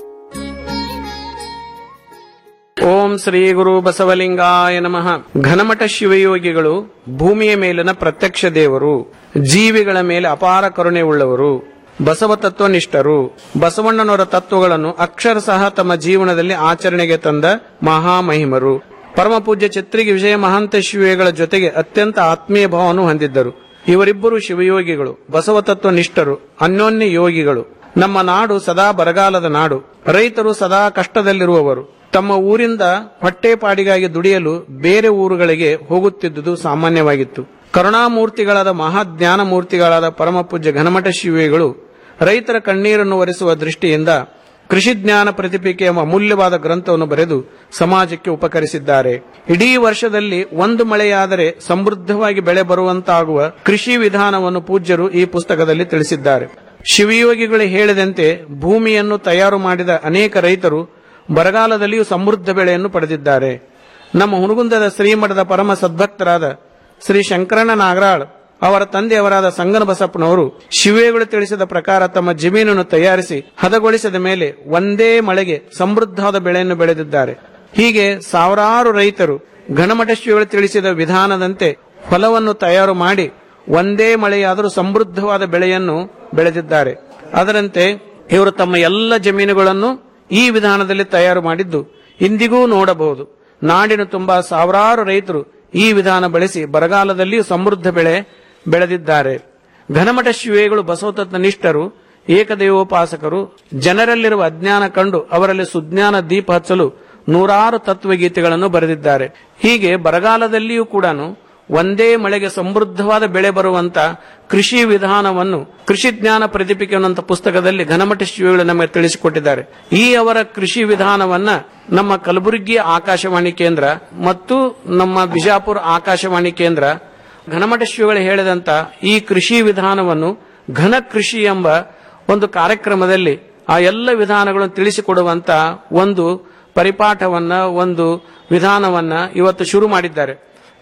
ಓಂ ಶ್ರೀ ಗುರು ಬಸವಲಿಂಗಾಯ ನಮಃ ಘನಮಠ ಶಿವಯೋಗಿಗಳು ಭೂಮಿಯ ಮೇಲಿನ ಪ್ರತ್ಯಕ್ಷ ದೇವರು ಜೀವಿಗಳ ಮೇಲೆ ಅಪಾರ ಕರುಣೆ ಉಳ್ಳವರು ಬಸವ ತತ್ವನಿಷ್ಠರು ಬಸವಣ್ಣನವರ ತತ್ವಗಳನ್ನು ಅಕ್ಷರಶಃ ತಮ್ಮ ಜೀವನದಲ್ಲಿ ಆಚರಣೆಗೆ ತಂದ ಮಹಾಮಹಿಮರು ಪರಮ ಪೂಜ್ಯ ಚಿತ್ರಿಗೆ ವಿಜಯ ಮಹಾಂತ ಶಿವಯೋಗಿಗಳ ಜೊತೆಗೆ ಅತ್ಯಂತ ಆತ್ಮೀಯ ಭಾವವನ್ನು ಹೊಂದಿದ್ದರು ಇವರಿಬ್ಬರು ಶಿವಯೋಗಿಗಳು ಬಸವ ತತ್ವನಿಷ್ಠರು ಅನ್ಯೋನ್ಯ ಯೋಗಿಗಳು ನಮ್ಮ ನಾಡು ಸದಾ ಬರಗಾಲದ ನಾಡು ರೈತರು ಸದಾ ಕಷ್ಟದಲ್ಲಿರುವವರು ತಮ್ಮ ಊರಿಂದ ಹೊಟ್ಟೆಪಾಡಿಗಾಗಿ ದುಡಿಯಲು ಬೇರೆ ಊರುಗಳಿಗೆ ಹೋಗುತ್ತಿದ್ದುದು ಸಾಮಾನ್ಯವಾಗಿತ್ತು ಕರುಣಾಮೂರ್ತಿಗಳಾದ ಮಹಾಜ್ಞಾನ ಮೂರ್ತಿಗಳಾದ ಪರಮ ಪೂಜ್ಯ ಘನಮಠ ಶಿವಿಗಳು ರೈತರ ಕಣ್ಣೀರನ್ನು ಒರೆಸುವ ದೃಷ್ಟಿಯಿಂದ ಕೃಷಿ ಜ್ಞಾನ ಪ್ರತಿಪಿಕೆ ಎಂಬ ಅಮೂಲ್ಯವಾದ ಗ್ರಂಥವನ್ನು ಬರೆದು ಸಮಾಜಕ್ಕೆ ಉಪಕರಿಸಿದ್ದಾರೆ ಇಡೀ ವರ್ಷದಲ್ಲಿ ಒಂದು ಮಳೆಯಾದರೆ ಸಮೃದ್ಧವಾಗಿ ಬೆಳೆ ಬರುವಂತಾಗುವ ಕೃಷಿ ವಿಧಾನವನ್ನು ಪೂಜ್ಯರು ಈ ಪುಸ್ತಕದಲ್ಲಿ ತಿಳಿಸಿದ್ದಾರೆ ಶಿವಯೋಗಿಗಳು ಹೇಳಿದಂತೆ ಭೂಮಿಯನ್ನು ತಯಾರು ಮಾಡಿದ ಅನೇಕ ರೈತರು ಬರಗಾಲದಲ್ಲಿಯೂ ಸಮೃದ್ಧ ಬೆಳೆಯನ್ನು ಪಡೆದಿದ್ದಾರೆ ನಮ್ಮ ಹುಣಗುಂದದ ಶ್ರೀಮಠದ ಪರಮ ಸದ್ಭಕ್ತರಾದ ಶ್ರೀ ಶಂಕರಣ್ಣ ನಾಗರಾಳ್ ಅವರ ತಂದೆಯವರಾದ ಸಂಗನ ಬಸಪ್ಪನವರು ಶಿವೇಗಳು ತಿಳಿಸಿದ ಪ್ರಕಾರ ತಮ್ಮ ಜಮೀನನ್ನು ತಯಾರಿಸಿ ಹದಗೊಳಿಸಿದ ಮೇಲೆ ಒಂದೇ ಮಳೆಗೆ ಸಮೃದ್ಧವಾದ ಬೆಳೆಯನ್ನು ಬೆಳೆದಿದ್ದಾರೆ ಹೀಗೆ ಸಾವಿರಾರು ರೈತರು ಘನಮಠ ಶಿವಗಳು ತಿಳಿಸಿದ ವಿಧಾನದಂತೆ ಹೊಲವನ್ನು ತಯಾರು ಮಾಡಿ ಒಂದೇ ಮಳೆಯಾದರೂ ಸಮೃದ್ಧವಾದ ಬೆಳೆಯನ್ನು ಬೆಳೆದಿದ್ದಾರೆ ಅದರಂತೆ ಇವರು ತಮ್ಮ ಎಲ್ಲ ಜಮೀನುಗಳನ್ನು ಈ ವಿಧಾನದಲ್ಲಿ ತಯಾರು ಮಾಡಿದ್ದು ಇಂದಿಗೂ ನೋಡಬಹುದು ನಾಡಿನ ತುಂಬಾ ಸಾವಿರಾರು ರೈತರು ಈ ವಿಧಾನ ಬಳಸಿ ಬರಗಾಲದಲ್ಲಿಯೂ ಸಮೃದ್ಧ ಬೆಳೆ ಬೆಳೆದಿದ್ದಾರೆ ಘನಮಠ ಶಿವೇಗಳು ಬಸವತತ್ವ ನಿಷ್ಠರು ಏಕದೇವೋಪಾಸಕರು ಜನರಲ್ಲಿರುವ ಅಜ್ಞಾನ ಕಂಡು ಅವರಲ್ಲಿ ಸುಜ್ಞಾನ ದೀಪ ಹಚ್ಚಲು ನೂರಾರು ತತ್ವಗೀತೆಗಳನ್ನು ಬರೆದಿದ್ದಾರೆ ಹೀಗೆ ಬರಗಾಲದಲ್ಲಿಯೂ ಕೂಡ ಒಂದೇ ಮಳೆಗೆ ಸಮೃದ್ಧವಾದ ಬೆಳೆ ಬರುವಂತ ಕೃಷಿ ವಿಧಾನವನ್ನು ಕೃಷಿ ಜ್ಞಾನ ಪ್ರದೀಪಿಕೆ ಅನ್ನುವಂಥ ಪುಸ್ತಕದಲ್ಲಿ ಘನಮಠ ಶಿವಗಳು ನಮಗೆ ತಿಳಿಸಿಕೊಟ್ಟಿದ್ದಾರೆ ಈ ಅವರ ಕೃಷಿ ವಿಧಾನವನ್ನ ನಮ್ಮ ಕಲಬುರಗಿ ಆಕಾಶವಾಣಿ ಕೇಂದ್ರ ಮತ್ತು ನಮ್ಮ ಬಿಜಾಪುರ ಆಕಾಶವಾಣಿ ಕೇಂದ್ರ ಘನಮಠ ಶಿವಗಳು ಹೇಳಿದಂತ ಈ ಕೃಷಿ ವಿಧಾನವನ್ನು ಘನ ಕೃಷಿ ಎಂಬ ಒಂದು ಕಾರ್ಯಕ್ರಮದಲ್ಲಿ ಆ ಎಲ್ಲ ವಿಧಾನಗಳನ್ನು ತಿಳಿಸಿಕೊಡುವಂತ ಒಂದು ಪರಿಪಾಠವನ್ನ ಒಂದು ವಿಧಾನವನ್ನ ಇವತ್ತು ಶುರು ಮಾಡಿದ್ದಾರೆ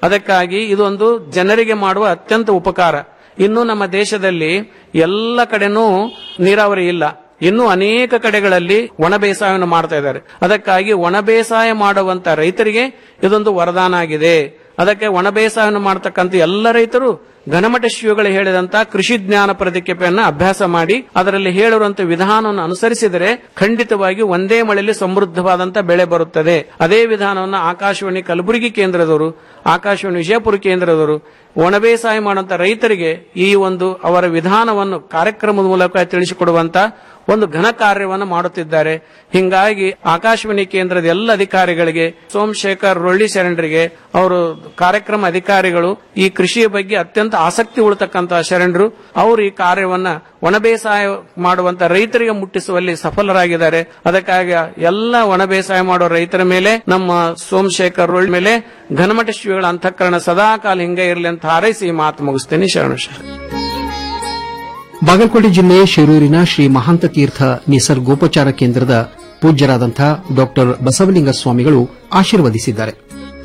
ಅದಕ್ಕಾಗಿ ಇದೊಂದು ಜನರಿಗೆ ಮಾಡುವ ಅತ್ಯಂತ ಉಪಕಾರ ಇನ್ನು ನಮ್ಮ ದೇಶದಲ್ಲಿ ಎಲ್ಲ ಕಡೆನೂ ನೀರಾವರಿ ಇಲ್ಲ ಇನ್ನು ಅನೇಕ ಕಡೆಗಳಲ್ಲಿ ಒಣ ಬೇಸಾಯವನ್ನು ಮಾಡ್ತಾ ಇದ್ದಾರೆ ಅದಕ್ಕಾಗಿ ಒಣ ಬೇಸಾಯ ಮಾಡುವಂತ ರೈತರಿಗೆ ಇದೊಂದು ವರದಾನ ಆಗಿದೆ ಅದಕ್ಕೆ ಒಣ ಬೇಸಾಯವನ್ನು ಮಾಡತಕ್ಕಂತ ಎಲ್ಲ ರೈತರು ಘನಮಠ ಶಿವಗಳು ಹೇಳಿದಂತ ಕೃಷಿ ಜ್ಞಾನ ಪ್ರತಿಕೆಪೆಯನ್ನ ಅಭ್ಯಾಸ ಮಾಡಿ ಅದರಲ್ಲಿ ಹೇಳಿರುವಂತ ವಿಧಾನವನ್ನು ಅನುಸರಿಸಿದರೆ ಖಂಡಿತವಾಗಿ ಒಂದೇ ಮಳೆಯಲ್ಲಿ ಸಮೃದ್ಧವಾದಂತ ಬೆಳೆ ಬರುತ್ತದೆ ಅದೇ ವಿಧಾನವನ್ನು ಆಕಾಶವಾಣಿ ಕಲಬುರಗಿ ಕೇಂದ್ರದವರು ಆಕಾಶವಾಣಿ ವಿಜಯಪುರ ಕೇಂದ್ರದವರು ಒಣ ಬೇಸಾಯ ಮಾಡುವಂತ ರೈತರಿಗೆ ಈ ಒಂದು ಅವರ ವಿಧಾನವನ್ನು ಕಾರ್ಯಕ್ರಮದ ಮೂಲಕ ತಿಳಿಸಿಕೊಡುವಂತ ಒಂದು ಘನ ಕಾರ್ಯವನ್ನು ಮಾಡುತ್ತಿದ್ದಾರೆ ಹಿಂಗಾಗಿ ಆಕಾಶವಾಣಿ ಕೇಂದ್ರದ ಎಲ್ಲ ಅಧಿಕಾರಿಗಳಿಗೆ ಸೋಮಶೇಖರ್ ರೊಳ್ಳಿ ಶರಣರಿಗೆ ಅವರು ಕಾರ್ಯಕ್ರಮ ಅಧಿಕಾರಿಗಳು ಈ ಕೃಷಿಯ ಬಗ್ಗೆ ಅತ್ಯಂತ ಆಸಕ್ತಿ ಉಳ್ತಕ್ಕಂತಹ ಶರಣರು ಅವರು ಈ ಕಾರ್ಯವನ್ನ ಒಣ ಬೇಸಾಯ ಮಾಡುವಂತ ರೈತರಿಗೆ ಮುಟ್ಟಿಸುವಲ್ಲಿ ಸಫಲರಾಗಿದ್ದಾರೆ ಅದಕ್ಕಾಗಿ ಎಲ್ಲ ಒಣ ಬೇಸಾಯ ಮಾಡುವ ರೈತರ ಮೇಲೆ ನಮ್ಮ ಸೋಮಶೇಖರ್ ರೊಳ್ಳಿ ಮೇಲೆ ಘನಮಠ ಶ್ರೀಗಳ ಅಂತಃಕರಣ ಸದಾಕಾಲ ಹಿಂಗೆ ಇರಲಿ ಅಂತ ಹಾರೈಸಿ ಈ ಮಾತು ಮುಗಿಸ್ತೇನೆ ಶರಣ ಶರಣ ಬಾಗಲಕೋಟೆ ಜಿಲ್ಲೆ ಶಿರೂರಿನ ಶ್ರೀ ಮಹಾಂತ ತೀರ್ಥ ನಿಸರ್ಗೋಪಚಾರ ಕೇಂದ್ರದ ಪೂಜ್ಯರಾದಂಥ ಡಾಕ್ಟರ್ ಬಸವಲಿಂಗ ಸ್ವಾಮಿಗಳು ಆಶೀರ್ವದಿಸಿದ್ದಾರೆ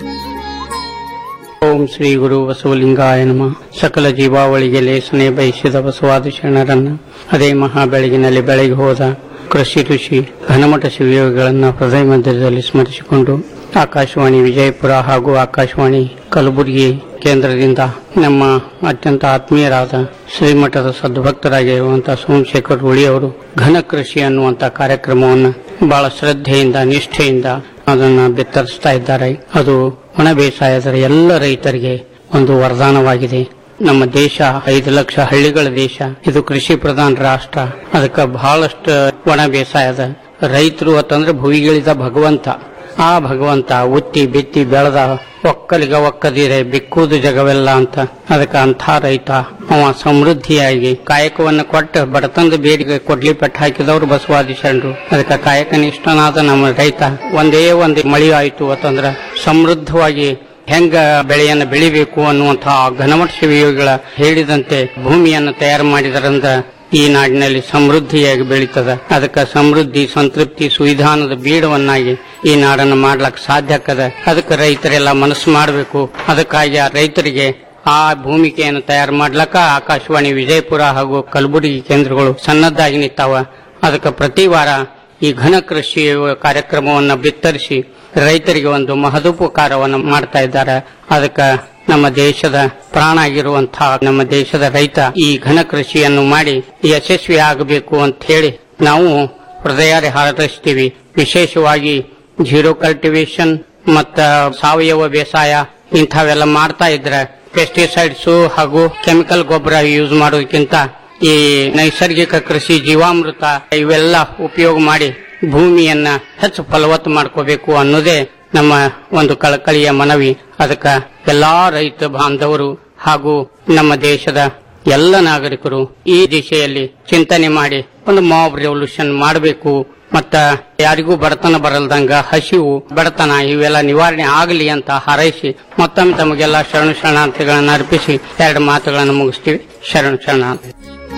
ಓಂ ಶ್ರೀ ಗುರು ಬಸವಲಿಂಗಾಯ ನಮಃ ಸಕಲ ಜೀವಾವಳಿಗೆ ಲೇಸನೆ ಬಯಸಿದ ಬಸವಾದ ಶರಣರನ್ನ ಅದೇ ಮಹಾ ಬೆಳಗಿನಲ್ಲಿ ಬೆಳಗ್ಗೆ ಹೋದ ಕೃಷಿ ಋಷಿ ಘನಮಠ ಶಿವಯೋಗಿಗಳನ್ನ ಹೃದಯ ಮಧ್ಯದಲ್ಲಿ ಸ್ಮರಿಸಿಕೊಂಡು ಆಕಾಶವಾಣಿ ವಿಜಯಪುರ ಹಾಗೂ ಆಕಾಶವಾಣಿ ಕಲಬುರಗಿ ಕೇಂದ್ರದಿಂದ ನಮ್ಮ ಅತ್ಯಂತ ಆತ್ಮೀಯರಾದ ಶ್ರೀಮಠದ ಸದ್ಭಕ್ತರಾಗಿರುವಂತಹ ಸೋಮಶೇಖರ್ ಉಳಿ ಅವರು ಘನ ಕೃಷಿ ಅನ್ನುವಂತ ಕಾರ್ಯಕ್ರಮವನ್ನು ಬಹಳ ಶ್ರದ್ಧೆಯಿಂದ ನಿಷ್ಠೆಯಿಂದ ಅದನ್ನ ಬಿತ್ತರಿಸ್ತಾ ಇದ್ದಾರೆ ಅದು ಒಣ ಬೇಸಾಯದ ಎಲ್ಲ ರೈತರಿಗೆ ಒಂದು ವರದಾನವಾಗಿದೆ ನಮ್ಮ ದೇಶ ಐದು ಲಕ್ಷ ಹಳ್ಳಿಗಳ ದೇಶ ಇದು ಕೃಷಿ ಪ್ರಧಾನ ರಾಷ್ಟ್ರ ಅದಕ್ಕೆ ಬಹಳಷ್ಟು ಒಣ ಬೇಸಾಯದ ರೈತರು ಅಂತಂದ್ರೆ ಭುವಿಗಳಿದ ಭಗವಂತ ಆ ಭಗವಂತ ಉತ್ತಿ ಬಿತ್ತಿ ಬೆಳೆದ ಒಕ್ಕಲಿಗ ಒಕ್ಕದಿರೆ ಬಿಕ್ಕುವುದು ಜಗವೆಲ್ಲ ಅಂತ ಅದಕ್ಕೆ ಅಂಥ ರೈತ ಅವ ಸಮೃದ್ಧಿಯಾಗಿ ಕಾಯಕವನ್ನು ಕೊಟ್ಟು ಬಡತನದ ಬೇರಿಗೆ ಕೊಡ್ಲಿ ಪೆಟ್ಟು ಹಾಕಿದವರು ಬಸವಾದಿ ಶರಣರು ಅದಕ್ಕೆ ಕಾಯಕ ನಿಷ್ಠನಾದ ನಮ್ಮ ರೈತ ಒಂದೇ ಒಂದು ಮಳಿ ಆಯ್ತು ಅಂತಂದ್ರ ಸಮೃದ್ಧವಾಗಿ ಹೆಂಗ ಬೆಳೆಯನ್ನು ಬೆಳಿಬೇಕು ಅನ್ನುವಂತಹ ಘನಮಠ ಶಿವಯೋಗಿಗಳ ಹೇಳಿದಂತೆ ಭೂಮಿಯನ್ನು ತಯಾರು ಮಾಡಿದರಂದ ಈ ನಾಡಿನಲ್ಲಿ ಸಮೃದ್ಧಿಯಾಗಿ ಬೆಳೀತದ ಅದಕ್ಕೆ ಸಮೃದ್ಧಿ ಸಂತೃಪ್ತಿ ಸುವಿಧಾನದ ಬೀಡವನ್ನಾಗಿ ಈ ನಾಡನ್ನು ಮಾಡ್ಲಕ್ ಸಾಧ್ಯ ಆಕದ ಅದಕ್ಕೆ ರೈತರೆಲ್ಲ ಮನಸ್ಸು ಮಾಡಬೇಕು ಅದಕ್ಕಾಗಿ ಆ ರೈತರಿಗೆ ಆ ಭೂಮಿಕೆಯನ್ನು ತಯಾರು ಮಾಡ್ಲಕ್ಕ ಆಕಾಶವಾಣಿ ವಿಜಯಪುರ ಹಾಗೂ ಕಲಬುರಗಿ ಕೇಂದ್ರಗಳು ಸನ್ನದ್ಧಾಗಿ ನಿಂತಾವ ಅದಕ್ಕೆ ಪ್ರತಿ ವಾರ ಈ ಘನ ಕೃಷಿ ಕಾರ್ಯಕ್ರಮವನ್ನು ಬಿತ್ತರಿಸಿ ರೈತರಿಗೆ ಒಂದು ಮಹದೋಪಕಾರವನ್ನು ಮಾಡ್ತಾ ಇದ್ದಾರೆ ಅದಕ್ಕೆ ನಮ್ಮ ದೇಶದ ಪ್ರಾಣ ಆಗಿರುವಂತಹ ನಮ್ಮ ದೇಶದ ರೈತ ಈ ಘನ ಕೃಷಿಯನ್ನು ಮಾಡಿ ಯಶಸ್ವಿ ಆಗಬೇಕು ಅಂತ ಹೇಳಿ ನಾವು ಹೃದಯಾರಿ ಹಾರೈಸ್ತೀವಿ ವಿಶೇಷವಾಗಿ ಜೀರೋ ಕಲ್ಟಿವೇಶನ್ ಮತ್ತ ಸಾವಯವ ಬೇಸಾಯ ಇಂಥವೆಲ್ಲ ಮಾಡ್ತಾ ಇದ್ರೆ ಪೆಸ್ಟಿಸೈಡ್ಸ್ ಹಾಗೂ ಕೆಮಿಕಲ್ ಗೊಬ್ಬರ ಯೂಸ್ ಮಾಡೋದಕ್ಕಿಂತ ಈ ನೈಸರ್ಗಿಕ ಕೃಷಿ ಜೀವಾಮೃತ ಇವೆಲ್ಲ ಉಪಯೋಗ ಮಾಡಿ ಭೂಮಿಯನ್ನ ಹೆಚ್ಚು ಫಲವತ್ತು ಮಾಡ್ಕೋಬೇಕು ಅನ್ನೋದೇ ನಮ್ಮ ಒಂದು ಕಳಕಳಿಯ ಮನವಿ ಅದಕ್ಕೆ ಎಲ್ಲಾ ರೈತ ಬಾಂಧವರು ಹಾಗೂ ನಮ್ಮ ದೇಶದ ಎಲ್ಲ ನಾಗರಿಕರು ಈ ದಿಶೆಯಲ್ಲಿ ಚಿಂತನೆ ಮಾಡಿ ಒಂದು ಮಾಬ್ ರೆವಲ್ಯೂಷನ್ ಮಾಡಬೇಕು ಮತ್ತ ಯಾರಿಗೂ ಬಡತನ ಬರಲ್ದಂಗ ಹಸಿವು ಬಡತನ ಇವೆಲ್ಲ ನಿವಾರಣೆ ಆಗಲಿ ಅಂತ ಹಾರೈಸಿ ಮತ್ತೊಮ್ಮೆ ತಮಗೆಲ್ಲ ಶರಣ ಶರಣಾರ್ಥಿಗಳನ್ನು ಅರ್ಪಿಸಿ ಎರಡು ಮಾತುಗಳನ್ನು ಮುಗಿಸ್ತೀವಿ ಶರಣ ಶರಣಾರ್ಥಿ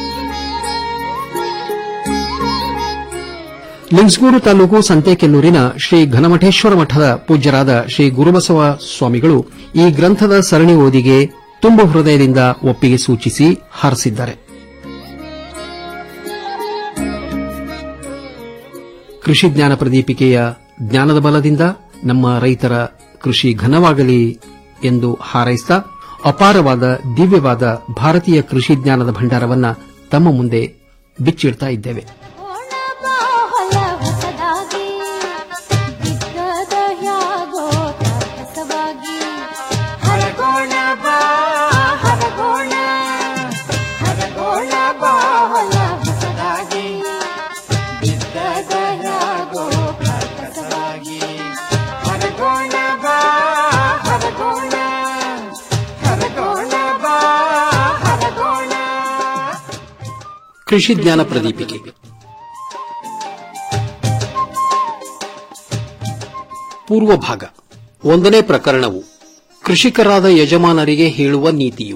ಲಿಂಗ್ಸ್ಗೂರು ತಾಲೂಕು ಸಂತೆಕೆನ್ನೂರಿನ ಶ್ರೀ ಘನಮಠೇಶ್ವರ ಮಠದ ಪೂಜ್ಯರಾದ ಶ್ರೀ ಗುರುಬಸವ ಸ್ವಾಮಿಗಳು ಈ ಗ್ರಂಥದ ಸರಣಿ ಓದಿಗೆ ತುಂಬ ಹೃದಯದಿಂದ ಒಪ್ಪಿಗೆ ಸೂಚಿಸಿ ಹಾರಸಿದ್ದಾರೆ ಕೃಷಿ ಜ್ಞಾನ ಪ್ರದೀಪಿಕೆಯ ಜ್ಞಾನದ ಬಲದಿಂದ ನಮ್ಮ ರೈತರ ಕೃಷಿ ಘನವಾಗಲಿ ಎಂದು ಹಾರೈಸಿದ ಅಪಾರವಾದ ದಿವ್ಯವಾದ ಭಾರತೀಯ ಕೃಷಿ ಜ್ಞಾನದ ಭಂಡಾರವನ್ನ ತಮ್ಮ ಮುಂದೆ ಬಿಚ್ಚಿಡ್ತಾ ಇದ್ದೇವೆ ಕೃಷಿ ಜ್ಞಾನ ಪ್ರದೀಪಿಕೆ ಪೂರ್ವ ಭಾಗ ಒಂದನೇ ಪ್ರಕರಣವು ಕೃಷಿಕರಾದ ಯಜಮಾನರಿಗೆ ಹೇಳುವ ನೀತಿಯು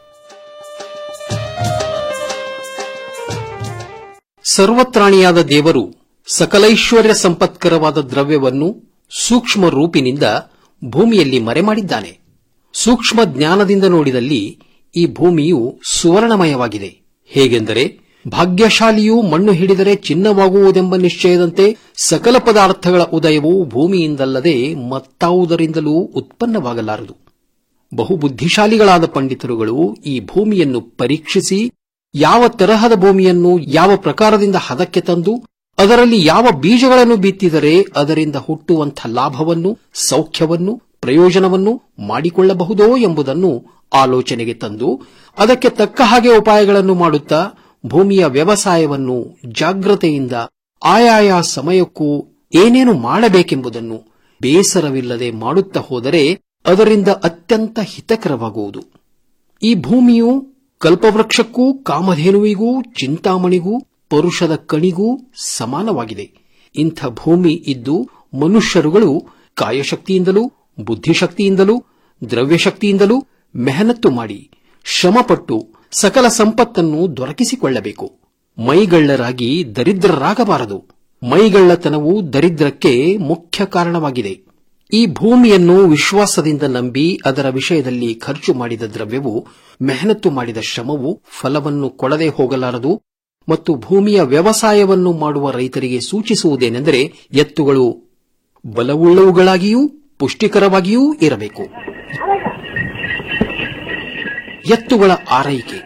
ಸರ್ವತ್ರಾಣಿಯಾದ ದೇವರು ಸಕಲೈಶ್ವರ್ಯ ಸಂಪತ್ಕರವಾದ ದ್ರವ್ಯವನ್ನು ಸೂಕ್ಷ್ಮ ರೂಪಿನಿಂದ ಭೂಮಿಯಲ್ಲಿ ಮರೆಮಾಡಿದ್ದಾನೆ ಸೂಕ್ಷ್ಮ ಜ್ಞಾನದಿಂದ ನೋಡಿದಲ್ಲಿ ಈ ಭೂಮಿಯು ಸುವರ್ಣಮಯವಾಗಿದೆ ಹೇಗೆಂದರೆ ಭಾಗ್ಯಶಾಲಿಯು ಮಣ್ಣು ಹಿಡಿದರೆ ಚಿನ್ನವಾಗುವುದೆಂಬ ನಿಶ್ಚಯದಂತೆ ಸಕಲ ಪದಾರ್ಥಗಳ ಉದಯವು ಭೂಮಿಯಿಂದಲ್ಲದೆ ಮತ್ತಾವುದರಿಂದಲೂ ಉತ್ಪನ್ನವಾಗಲಾರದು ಬಹುಬುದ್ಧಿಶಾಲಿಗಳಾದ ಪಂಡಿತರುಗಳು ಈ ಭೂಮಿಯನ್ನು ಪರೀಕ್ಷಿಸಿ ಯಾವ ತರಹದ ಭೂಮಿಯನ್ನು ಯಾವ ಪ್ರಕಾರದಿಂದ ಹದಕ್ಕೆ ತಂದು ಅದರಲ್ಲಿ ಯಾವ ಬೀಜಗಳನ್ನು ಬಿತ್ತಿದರೆ ಅದರಿಂದ ಹುಟ್ಟುವಂಥ ಲಾಭವನ್ನು ಸೌಖ್ಯವನ್ನು ಪ್ರಯೋಜನವನ್ನು ಮಾಡಿಕೊಳ್ಳಬಹುದೋ ಎಂಬುದನ್ನು ಆಲೋಚನೆಗೆ ತಂದು ಅದಕ್ಕೆ ತಕ್ಕ ಹಾಗೆ ಉಪಾಯಗಳನ್ನು ಮಾಡುತ್ತಾ ಭೂಮಿಯ ವ್ಯವಸಾಯವನ್ನು ಜಾಗ್ರತೆಯಿಂದ ಆಯಾಯ ಸಮಯಕ್ಕೂ ಏನೇನು ಮಾಡಬೇಕೆಂಬುದನ್ನು ಬೇಸರವಿಲ್ಲದೆ ಮಾಡುತ್ತಾ ಹೋದರೆ ಅದರಿಂದ ಅತ್ಯಂತ ಹಿತಕರವಾಗುವುದು ಈ ಭೂಮಿಯು ಕಲ್ಪವೃಕ್ಷಕ್ಕೂ ಕಾಮಧೇನುವಿಗೂ ಚಿಂತಾಮಣಿಗೂ ಪರುಷದ ಕಣಿಗೂ ಸಮಾನವಾಗಿದೆ ಇಂಥ ಭೂಮಿ ಇದ್ದು ಮನುಷ್ಯರುಗಳು ಕಾಯಶಕ್ತಿಯಿಂದಲೂ ಬುದ್ಧಿಶಕ್ತಿಯಿಂದಲೂ ದ್ರವ್ಯಶಕ್ತಿಯಿಂದಲೂ ಮೆಹನತ್ತು ಮಾಡಿ ಶ್ರಮಪಟ್ಟು ಸಕಲ ಸಂಪತ್ತನ್ನು ದೊರಕಿಸಿಕೊಳ್ಳಬೇಕು ಮೈಗಳ್ಳರಾಗಿ ದರಿದ್ರರಾಗಬಾರದು ಮೈಗಳ್ಳತನವು ದರಿದ್ರಕ್ಕೆ ಮುಖ್ಯ ಕಾರಣವಾಗಿದೆ ಈ ಭೂಮಿಯನ್ನು ವಿಶ್ವಾಸದಿಂದ ನಂಬಿ ಅದರ ವಿಷಯದಲ್ಲಿ ಖರ್ಚು ಮಾಡಿದ ದ್ರವ್ಯವು ಮೆಹನತ್ತು ಮಾಡಿದ ಶ್ರಮವು ಫಲವನ್ನು ಕೊಡದೆ ಹೋಗಲಾರದು ಮತ್ತು ಭೂಮಿಯ ವ್ಯವಸಾಯವನ್ನು ಮಾಡುವ ರೈತರಿಗೆ ಸೂಚಿಸುವುದೇನೆಂದರೆ ಎತ್ತುಗಳು ಬಲವುಳ್ಳವುಗಳಾಗಿಯೂ ಪುಷ್ಟಿಕರವಾಗಿಯೂ ಇರಬೇಕು ಎತ್ತುಗಳ ಆರೈಕೆ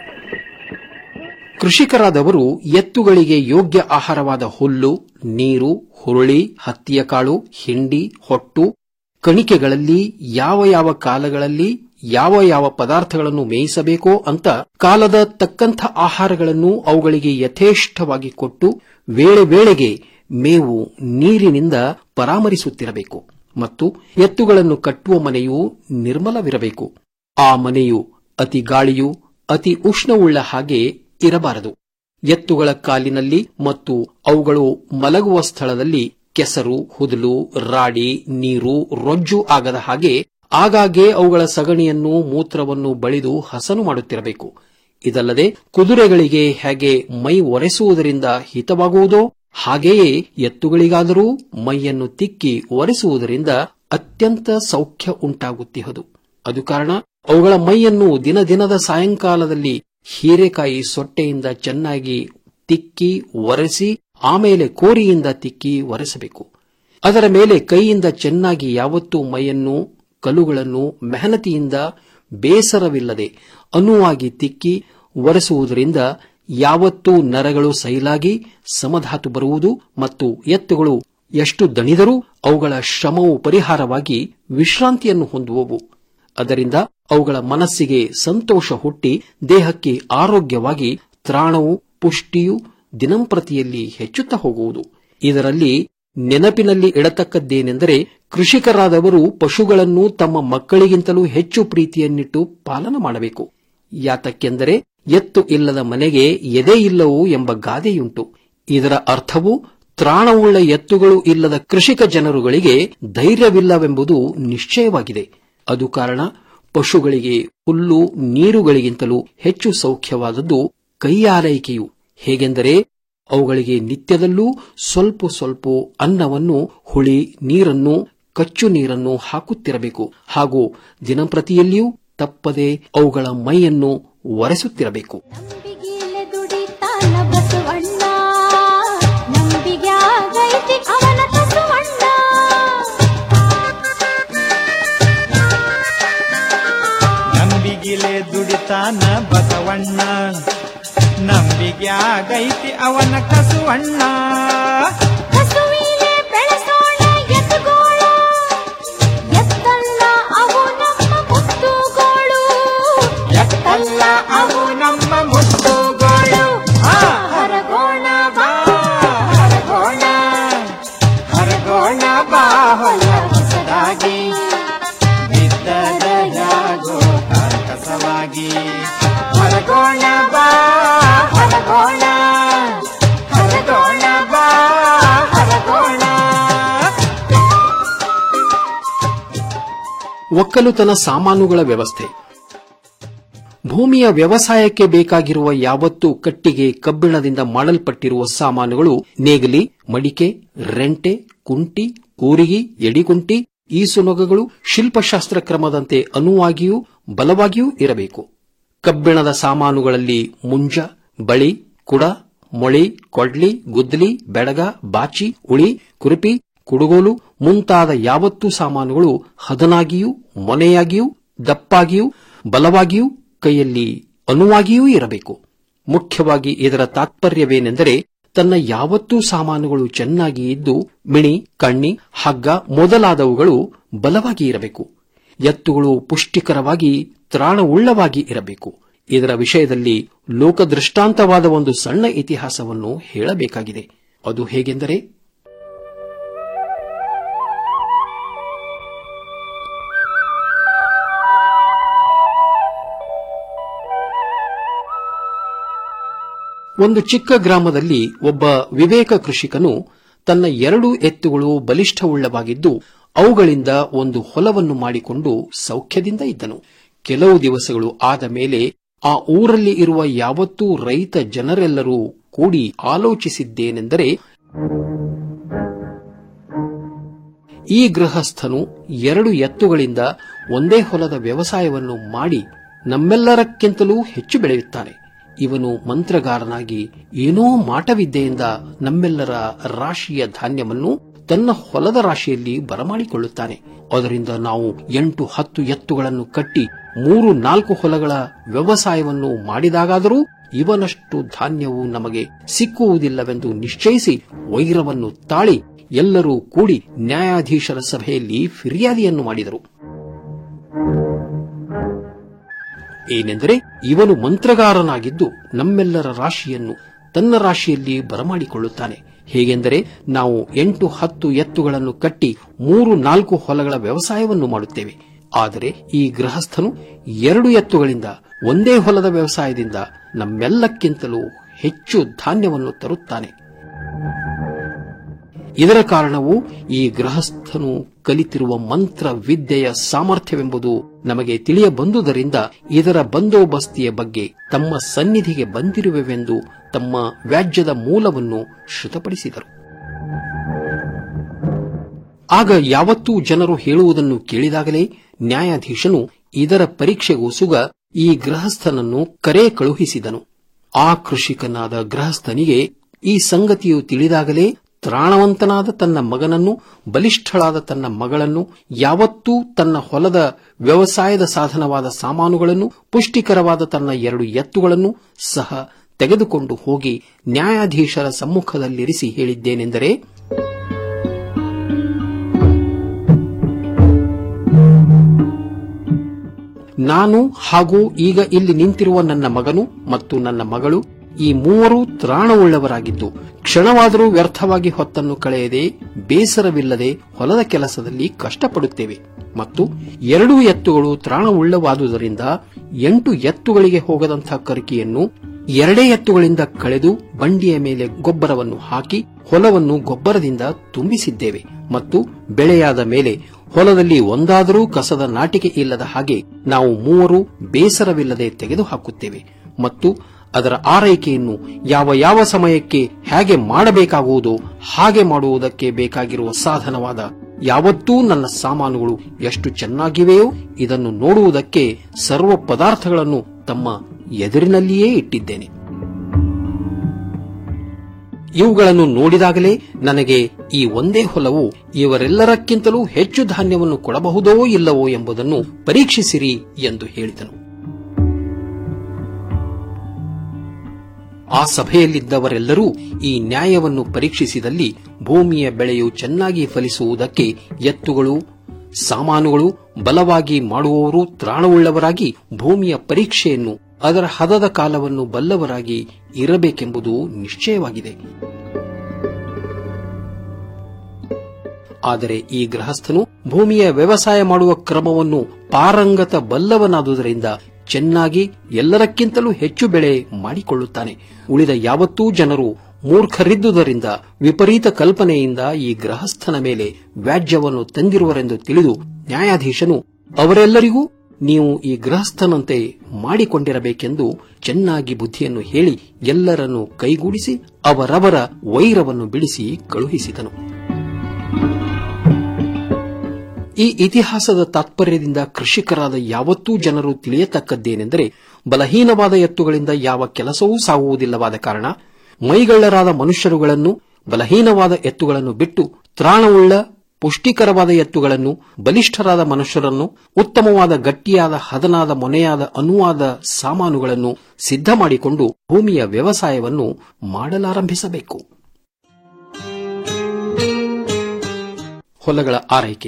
ಕೃಷಿಕರಾದವರು ಎತ್ತುಗಳಿಗೆ ಯೋಗ್ಯ ಆಹಾರವಾದ ಹುಲ್ಲು ನೀರು ಹುರುಳಿ ಹತ್ತಿಯ ಕಾಳು ಹಿಂಡಿ ಹೊಟ್ಟು ಕಣಿಕೆಗಳಲ್ಲಿ ಯಾವ ಯಾವ ಕಾಲಗಳಲ್ಲಿ ಯಾವ ಯಾವ ಪದಾರ್ಥಗಳನ್ನು ಮೇಯಿಸಬೇಕೋ ಅಂತ ಕಾಲದ ತಕ್ಕಂಥ ಆಹಾರಗಳನ್ನು ಅವುಗಳಿಗೆ ಯಥೇಷ್ಟವಾಗಿ ಕೊಟ್ಟು ವೇಳೆ ವೇಳೆಗೆ ಮೇವು ನೀರಿನಿಂದ ಪರಾಮರಿಸುತ್ತಿರಬೇಕು ಮತ್ತು ಎತ್ತುಗಳನ್ನು ಕಟ್ಟುವ ಮನೆಯು ನಿರ್ಮಲವಿರಬೇಕು ಆ ಮನೆಯು ಅತಿ ಗಾಳಿಯು ಅತಿ ಉಷ್ಣವುಳ್ಳ ಹಾಗೆ ಇರಬಾರದು ಎತ್ತುಗಳ ಕಾಲಿನಲ್ಲಿ ಮತ್ತು ಅವುಗಳು ಮಲಗುವ ಸ್ಥಳದಲ್ಲಿ ಕೆಸರು ಹುದಲು ರಾಡಿ ನೀರು ರೊಜ್ಜು ಆಗದ ಹಾಗೆ ಆಗಾಗ್ಗೆ ಅವುಗಳ ಸಗಣಿಯನ್ನು ಮೂತ್ರವನ್ನು ಬಳಿದು ಹಸನು ಮಾಡುತ್ತಿರಬೇಕು ಇದಲ್ಲದೆ ಕುದುರೆಗಳಿಗೆ ಹೇಗೆ ಮೈ ಒರೆಸುವುದರಿಂದ ಹಿತವಾಗುವುದೋ ಹಾಗೆಯೇ ಎತ್ತುಗಳಿಗಾದರೂ ಮೈಯನ್ನು ತಿಕ್ಕಿ ಒರೆಸುವುದರಿಂದ ಅತ್ಯಂತ ಸೌಖ್ಯ ಉಂಟಾಗುತ್ತಿಹದು ಅದು ಕಾರಣ ಅವುಗಳ ಮೈಯನ್ನು ದಿನ ದಿನದ ಸಾಯಂಕಾಲದಲ್ಲಿ ಹೀರೆಕಾಯಿ ಸೊಟ್ಟೆಯಿಂದ ಚೆನ್ನಾಗಿ ತಿಕ್ಕಿ ಒರೆಸಿ ಆಮೇಲೆ ಕೋರಿಯಿಂದ ತಿಕ್ಕಿ ಒರೆಸಬೇಕು ಅದರ ಮೇಲೆ ಕೈಯಿಂದ ಚೆನ್ನಾಗಿ ಯಾವತ್ತೂ ಮೈಯನ್ನು ಕಲ್ಲುಗಳನ್ನು ಮೆಹನತಿಯಿಂದ ಬೇಸರವಿಲ್ಲದೆ ಅನುವಾಗಿ ತಿಕ್ಕಿ ಒರೆಸುವುದರಿಂದ ಯಾವತ್ತೂ ನರಗಳು ಸೈಲಾಗಿ ಸಮಧಾತು ಬರುವುದು ಮತ್ತು ಎತ್ತುಗಳು ಎಷ್ಟು ದಣಿದರೂ ಅವುಗಳ ಶ್ರಮವು ಪರಿಹಾರವಾಗಿ ವಿಶ್ರಾಂತಿಯನ್ನು ಹೊಂದುವವು ಅದರಿಂದ ಅವುಗಳ ಮನಸ್ಸಿಗೆ ಸಂತೋಷ ಹುಟ್ಟಿ ದೇಹಕ್ಕೆ ಆರೋಗ್ಯವಾಗಿ ತ್ರಾಣವು ಪುಷ್ಟಿಯು ದಿನಂಪ್ರತಿಯಲ್ಲಿ ಹೆಚ್ಚುತ್ತಾ ಹೋಗುವುದು ಇದರಲ್ಲಿ ನೆನಪಿನಲ್ಲಿ ಇಡತಕ್ಕದ್ದೇನೆಂದರೆ ಕೃಷಿಕರಾದವರು ಪಶುಗಳನ್ನು ತಮ್ಮ ಮಕ್ಕಳಿಗಿಂತಲೂ ಹೆಚ್ಚು ಪ್ರೀತಿಯನ್ನಿಟ್ಟು ಪಾಲನ ಮಾಡಬೇಕು ಯಾತಕ್ಕೆಂದರೆ ಎತ್ತು ಇಲ್ಲದ ಮನೆಗೆ ಎದೆ ಇಲ್ಲವು ಎಂಬ ಗಾದೆಯುಂಟು ಇದರ ಅರ್ಥವು ತ್ರಾಣವುಳ್ಳ ಎತ್ತುಗಳು ಇಲ್ಲದ ಕೃಷಿಕ ಜನರುಗಳಿಗೆ ಧೈರ್ಯವಿಲ್ಲವೆಂಬುದು ನಿಶ್ಚಯವಾಗಿದೆ ಅದು ಕಾರಣ ಪಶುಗಳಿಗೆ ಹುಲ್ಲು ನೀರುಗಳಿಗಿಂತಲೂ ಹೆಚ್ಚು ಸೌಖ್ಯವಾದದ್ದು ಕೈಯಾರೈಕೆಯು ಹೇಗೆಂದರೆ ಅವುಗಳಿಗೆ ನಿತ್ಯದಲ್ಲೂ ಸ್ವಲ್ಪ ಸ್ವಲ್ಪ ಅನ್ನವನ್ನು ಹುಳಿ ನೀರನ್ನು ಕಚ್ಚು ನೀರನ್ನು ಹಾಕುತ್ತಿರಬೇಕು ಹಾಗೂ ದಿನಂಪ್ರತಿಯಲ್ಲಿಯೂ ತಪ್ಪದೆ ಅವುಗಳ ಮೈಯನ್ನು ಒರೆಸುತ್ತಿರಬೇಕು ದುಡಿತಾನ ಬಸವಣ್ಣ ನಂಬಿಗ್ಯಾಗೈತಿ ಅವನ ಬಸವಣ್ಣ ನಂಬಿಗಿಲೆ ದುಡಿತಾನ ಬಸವಣ್ಣ ನಂಬಿಗ್ಯಾಗೈತಿ ಅವನ ಕಸುವಣ್ಣ ಹಸುವಿಲೆ ಬೆಳೆಸೋಣ ಎತ್ತುಗೋಳ ಎತ್ತಲ್ಲ ಅವು ನಮ್ಮ ಮುತ್ತುಗೋಳು ಎತ್ತಲ್ಲ ಅವು ನಮ್ಮ ಮುತ್ತುಗಳು ಆ, ಹರಗೋಣ ಬಾ ಹರಗೋಣ ಹರಗೋಣ ಬಾ ಹೊಲ ಹೊಸದಾಗಿ ಬಿದ್ದದ ಯಾಗೋ ಕಸವಾಗಿ ಹರಗೋಣ ಬಾ ಹರಗೋಣ ಹರಗೋಣ ಬಾ ಹರಗೋಣ ಒಕ್ಕಲುತನ ಸಾಮಾನುಗಳ ವ್ಯವಸ್ಥೆ ಭೂಮಿಯ ವ್ಯವಸಾಯಕ್ಕೆ ಬೇಕಾಗಿರುವ ಯಾವತ್ತೂ ಕಟ್ಟಿಗೆ ಕಬ್ಬಿಣದಿಂದ ಮಾಡಲ್ಪಟ್ಟಿರುವ ಸಾಮಾನುಗಳು ನೇಗಿಲಿ ಮಡಿಕೆ ರೆಂಟೆ ಕುಂಟಿ ಕೂರಿಗಿ ಎಡಿಕುಂಟಿ ಈಸುನೊಗಗಳು ಶಿಲ್ಪಶಾಸ್ತ್ರ ಕ್ರಮದಂತೆ ಅನುವಾಗಿಯೂ ಬಲವಾಗಿಯೂ ಇರಬೇಕು ಕಬ್ಬಿಣದ ಸಾಮಾನುಗಳಲ್ಲಿ ಮುಂಜ ಬಳಿ ಕುಡ ಮೊಳಿ ಕೊಡ್ಲಿ ಗುದ್ದಲಿ ಬೆಡಗ ಬಾಚಿ ಉಳಿ ಕುರುಪಿ ಕುಡುಗೋಲು ಮುಂತಾದ ಯಾವತ್ತೂ ಸಾಮಾನುಗಳು ಹದನಾಗಿಯೂ ಮೊನೆಯಾಗಿಯೂ ದಪ್ಪಾಗಿಯೂ ಬಲವಾಗಿಯೂ ಕೈಯಲ್ಲಿ ಅನುವಾಗಿಯೂ ಇರಬೇಕು ಮುಖ್ಯವಾಗಿ ಇದರ ತಾತ್ಪರ್ಯವೇನೆಂದರೆ ತನ್ನ ಯಾವತ್ತೂ ಸಾಮಾನುಗಳು ಚೆನ್ನಾಗಿ ಇದ್ದು ಮಿಣಿ ಕಣ್ಣಿ ಹಗ್ಗ ಮೊದಲಾದವುಗಳು ಬಲವಾಗಿ ಇರಬೇಕು ಎತ್ತುಗಳು ಪುಷ್ಟಿಕರವಾಗಿ ತ್ರಾಣವುಳ್ಳವಾಗಿ ಇರಬೇಕು ಇದರ ವಿಷಯದಲ್ಲಿ ಲೋಕದೃಷ್ಟಾಂತವಾದ ಒಂದು ಸಣ್ಣ ಇತಿಹಾಸವನ್ನು ಹೇಳಬೇಕಾಗಿದೆ ಅದು ಹೇಗೆಂದರೆ ಒಂದು ಚಿಕ್ಕ ಗ್ರಾಮದಲ್ಲಿ ಒಬ್ಬ ವಿವೇಕ ಕೃಷಿಕನು ತನ್ನ ಎರಡು ಎತ್ತುಗಳು ಬಲಿಷ್ಠವುಳ್ಳವಾಗಿದ್ದು ಅವುಗಳಿಂದ ಒಂದು ಹೊಲವನ್ನು ಮಾಡಿಕೊಂಡು ಸೌಖ್ಯದಿಂದ ಇದ್ದನು ಕೆಲವು ದಿವಸಗಳು ಆದ ಮೇಲೆ ಆ ಊರಲ್ಲಿ ಇರುವ ಯಾವತ್ತೂ ರೈತ ಜನರೆಲ್ಲರೂ ಕೂಡಿ ಆಲೋಚಿಸಿದ್ದೇನೆಂದರೆ ಈ ಗೃಹಸ್ಥನು ಎರಡು ಎತ್ತುಗಳಿಂದ ಒಂದೇ ಹೊಲದ ವ್ಯವಸಾಯವನ್ನು ಮಾಡಿ ನಮ್ಮೆಲ್ಲರಕ್ಕಿಂತಲೂ ಹೆಚ್ಚು ಬೆಳೆಯುತ್ತಾನೆ ಇವನು ಮಂತ್ರಗಾರನಾಗಿ ಏನೋ ಮಾಟವಿದ್ಯೆಯಿಂದ ನಮ್ಮೆಲ್ಲರ ರಾಶಿಯ ಧಾನ್ಯವನ್ನು ತನ್ನ ಹೊಲದ ರಾಶಿಯಲ್ಲಿ ಬರಮಾಡಿಕೊಳ್ಳುತ್ತಾನೆ ಅದರಿಂದ ನಾವು ಎಂಟು ಹತ್ತು ಎತ್ತುಗಳನ್ನು ಕಟ್ಟಿ ಮೂರು ನಾಲ್ಕು ಹೊಲಗಳ ವ್ಯವಸಾಯವನ್ನು ಮಾಡಿದಾಗಾದರೂ ಇವನಷ್ಟು ಧಾನ್ಯವು ನಮಗೆ ಸಿಕ್ಕುವುದಿಲ್ಲವೆಂದು ನಿಶ್ಚಯಿಸಿ ವೈರವನ್ನು ತಾಳಿ ಎಲ್ಲರೂ ಕೂಡಿ ನ್ಯಾಯಾಧೀಶರ ಸಭೆಯಲ್ಲಿ ಫಿರ್ಯಾದಿಯನ್ನು ಮಾಡಿದರು ಏನೆಂದರೆ ಇವನು ಮಂತ್ರಗಾರನಾಗಿದ್ದು ನಮ್ಮೆಲ್ಲರ ರಾಶಿಯನ್ನು ತನ್ನ ರಾಶಿಯಲ್ಲಿ ಬರಮಾಡಿಕೊಳ್ಳುತ್ತಾನೆ ಹೇಗೆಂದರೆ ನಾವು ಎಂಟು ಹತ್ತು ಎತ್ತುಗಳನ್ನು ಕಟ್ಟಿ ಮೂರು ನಾಲ್ಕು ಹೊಲಗಳ ವ್ಯವಸಾಯವನ್ನು ಮಾಡುತ್ತೇವೆ ಆದರೆ ಈ ಗೃಹಸ್ಥನು ಎರಡು ಎತ್ತುಗಳಿಂದ ಒಂದೇ ಹೊಲದ ವ್ಯವಸಾಯದಿಂದ ನಮ್ಮೆಲ್ಲಕ್ಕಿಂತಲೂ ಹೆಚ್ಚು ಧಾನ್ಯವನ್ನು ತರುತ್ತಾನೆ ಇದರ ಕಾರಣವು ಈ ಗೃಹಸ್ಥನು ಕಲಿತಿರುವ ಮಂತ್ರ ವಿದ್ಯೆಯ ಸಾಮರ್ಥ್ಯವೆಂಬುದು ನಮಗೆ ತಿಳಿಯ ಬಂದುದರಿಂದ ಇದರ ಬಂದೋಬಸ್ತಿಯ ಬಗ್ಗೆ ತಮ್ಮ ಸನ್ನಿಧಿಗೆ ಬಂದಿರುವೆವೆಂದು ತಮ್ಮ ವ್ಯಾಜ್ಯದ ಮೂಲವನ್ನು ಶ್ರುತಪಡಿಸಿದರು ಆಗ ಯಾವತ್ತೂ ಜನರು ಹೇಳುವುದನ್ನು ಕೇಳಿದಾಗಲೇ ನ್ಯಾಯಾಧೀಶನು ಇದರ ಪರೀಕ್ಷೆಗೋಸುಗ ಈ ಗೃಹಸ್ಥನನ್ನು ಕರೆ ಕಳುಹಿಸಿದನು ಆ ಕೃಷಿಕನಾದ ಗೃಹಸ್ಥನಿಗೆ ಈ ಸಂಗತಿಯು ತಿಳಿದಾಗಲೇ ತ್ರಾಣವಂತನಾದ ತನ್ನ ಮಗನನ್ನು ಬಲಿಷ್ಠಳಾದ ತನ್ನ ಮಗಳನ್ನು ಯಾವತ್ತೂ ತನ್ನ ಹೊಲದ ವ್ಯವಸಾಯದ ಸಾಧನವಾದ ಸಾಮಾನುಗಳನ್ನು ಪುಷ್ಟಿಕರವಾದ ತನ್ನ ಎರಡು ಎತ್ತುಗಳನ್ನು ಸಹ ತೆಗೆದುಕೊಂಡು ಹೋಗಿ ನ್ಯಾಯಾಧೀಶರ ಸಮ್ಮುಖದಲ್ಲಿರಿಸಿ ಹೇಳಿದ್ದೇನೆಂದರೆ ನಾನು ಹಾಗೂ ಈಗ ಇಲ್ಲಿ ನಿಂತಿರುವ ನನ್ನ ಮಗನು ಮತ್ತು ನನ್ನ ಮಗಳು ಈ ಮೂವರು ತ್ರಾಣವುಳ್ಳವರಾಗಿದ್ದು ಕ್ಷಣವಾದರೂ ವ್ಯರ್ಥವಾಗಿ ಹೊತ್ತನ್ನು ಕಳೆಯದೆ ಬೇಸರವಿಲ್ಲದೆ ಹೊಲದ ಕೆಲಸದಲ್ಲಿ ಕಷ್ಟಪಡುತ್ತೇವೆ ಮತ್ತು ಎರಡೂ ಎತ್ತುಗಳು ತ್ರಾಣವುಳ್ಳವಾದುದರಿಂದ ಎಂಟು ಎತ್ತುಗಳಿಗೆ ಹೋಗದಂತಹ ಕರಿಕೆಯನ್ನು ಎರಡೇ ಎತ್ತುಗಳಿಂದ ಕಳೆದು ಬಂಡಿಯ ಮೇಲೆ ಗೊಬ್ಬರವನ್ನು ಹಾಕಿ ಹೊಲವನ್ನು ಗೊಬ್ಬರದಿಂದ ತುಂಬಿಸಿದ್ದೇವೆ ಮತ್ತು ಬೆಳೆಯಾದ ಮೇಲೆ ಹೊಲದಲ್ಲಿ ಒಂದಾದರೂ ಕಸದ ನಾಟಿಕೆ ಇಲ್ಲದ ಹಾಗೆ ನಾವು ಮೂವರು ಬೇಸರವಿಲ್ಲದೆ ತೆಗೆದುಹಾಕುತ್ತೇವೆ ಮತ್ತು ಅದರ ಆರೈಕೆಯನ್ನು ಯಾವ ಯಾವ ಸಮಯಕ್ಕೆ ಹೇಗೆ ಮಾಡಬೇಕಾಗುವುದೋ ಹಾಗೆ ಮಾಡುವುದಕ್ಕೆ ಬೇಕಾಗಿರುವ ಸಾಧನವಾದ ಯಾವತ್ತೂ ನನ್ನ ಸಾಮಾನುಗಳು ಎಷ್ಟು ಚೆನ್ನಾಗಿವೆಯೋ ಇದನ್ನು ನೋಡುವುದಕ್ಕೆ ಸರ್ವ ಪದಾರ್ಥಗಳನ್ನು ತಮ್ಮ ಎದುರಿನಲ್ಲಿಯೇ ಇಟ್ಟಿದ್ದೇನೆ ಇವುಗಳನ್ನು ನೋಡಿದಾಗಲೇ ನನಗೆ ಈ ಒಂದೇ ಹೊಲವು ಇವರೆಲ್ಲರಕ್ಕಿಂತಲೂ ಹೆಚ್ಚು ಧಾನ್ಯವನ್ನು ಕೊಡಬಹುದೋ ಇಲ್ಲವೋ ಎಂಬುದನ್ನು ಪರೀಕ್ಷಿಸಿರಿ ಎಂದು ಹೇಳಿದನು ಆ ಸಭೆಯಲ್ಲಿದ್ದವರೆಲ್ಲರೂ ಈ ನ್ಯಾಯವನ್ನು ಪರೀಕ್ಷಿಸಿದಲ್ಲಿ ಭೂಮಿಯ ಬೆಳೆಯು ಚೆನ್ನಾಗಿ ಫಲಿಸುವುದಕ್ಕೆ ಎತ್ತುಗಳು ಸಾಮಾನುಗಳು ಬಲವಾಗಿ ಮಾಡುವವರು ತ್ರಾಣವುಳ್ಳವರಾಗಿ ಭೂಮಿಯ ಪರೀಕ್ಷೆಯನ್ನು ಅದರ ಹದದ ಕಾಲವನ್ನು ಬಲ್ಲವರಾಗಿ ಇರಬೇಕೆಂಬುದು ನಿಶ್ಚಯವಾಗಿದೆ ಆದರೆ ಈ ಗೃಹಸ್ಥನು ಭೂಮಿಯ ವ್ಯವಸಾಯ ಮಾಡುವ ಕ್ರಮವನ್ನು ಪಾರಂಗತ ಬಲ್ಲವನಾದುದರಿಂದ ಚೆನ್ನಾಗಿ ಎಲ್ಲರಕ್ಕಿಂತಲೂ ಹೆಚ್ಚು ಬೆಳೆ ಮಾಡಿಕೊಳ್ಳುತ್ತಾನೆ ಉಳಿದ ಯಾವತ್ತೂ ಜನರು ಮೂರ್ಖರಿದ್ದುದರಿಂದ ವಿಪರೀತ ಕಲ್ಪನೆಯಿಂದ ಈ ಗೃಹಸ್ಥನ ಮೇಲೆ ವ್ಯಾಜ್ಯವನ್ನು ತಂದಿರುವರೆಂದು ತಿಳಿದು ನ್ಯಾಯಾಧೀಶನು ಅವರೆಲ್ಲರಿಗೂ ನೀವು ಈ ಗೃಹಸ್ಥನಂತೆ ಮಾಡಿಕೊಂಡಿರಬೇಕೆಂದು ಚೆನ್ನಾಗಿ ಬುದ್ಧಿಯನ್ನು ಹೇಳಿ ಎಲ್ಲರನ್ನು ಕೈಗೂಡಿಸಿ ಅವರವರ ವೈರವನ್ನು ಬಿಡಿಸಿ ಕಳುಹಿಸಿದನು ಈ ಇತಿಹಾಸದ ತಾತ್ಪರ್ಯದಿಂದ ಕೃಷಿಕರಾದ ಯಾವತ್ತೂ ಜನರು ತಿಳಿಯತಕ್ಕದ್ದೇನೆಂದರೆ ಬಲಹೀನವಾದ ಎತ್ತುಗಳಿಂದ ಯಾವ ಕೆಲಸವೂ ಸಾಗುವುದಿಲ್ಲವಾದ ಕಾರಣ ಮೈಗಳ್ಳರಾದ ಮನುಷ್ಯರುಗಳನ್ನು ಬಲಹೀನವಾದ ಎತ್ತುಗಳನ್ನು ಬಿಟ್ಟು ತ್ರಾಣವುಳ್ಳ ಪುಷ್ಟಿಕರವಾದ ಎತ್ತುಗಳನ್ನು ಬಲಿಷ್ಠರಾದ ಮನುಷ್ಯರನ್ನು ಉತ್ತಮವಾದ ಗಟ್ಟಿಯಾದ ಹದನಾದ ಮೊನೆಯಾದ ಅನುವಾದ ಸಾಮಾನುಗಳನ್ನು ಸಿದ್ಧ ಮಾಡಿಕೊಂಡು ಭೂಮಿಯ ವ್ಯವಸಾಯವನ್ನು ಮಾಡಲಾರಂಭಿಸಬೇಕು ಹೊಲಗಳ ಆರೈಕೆ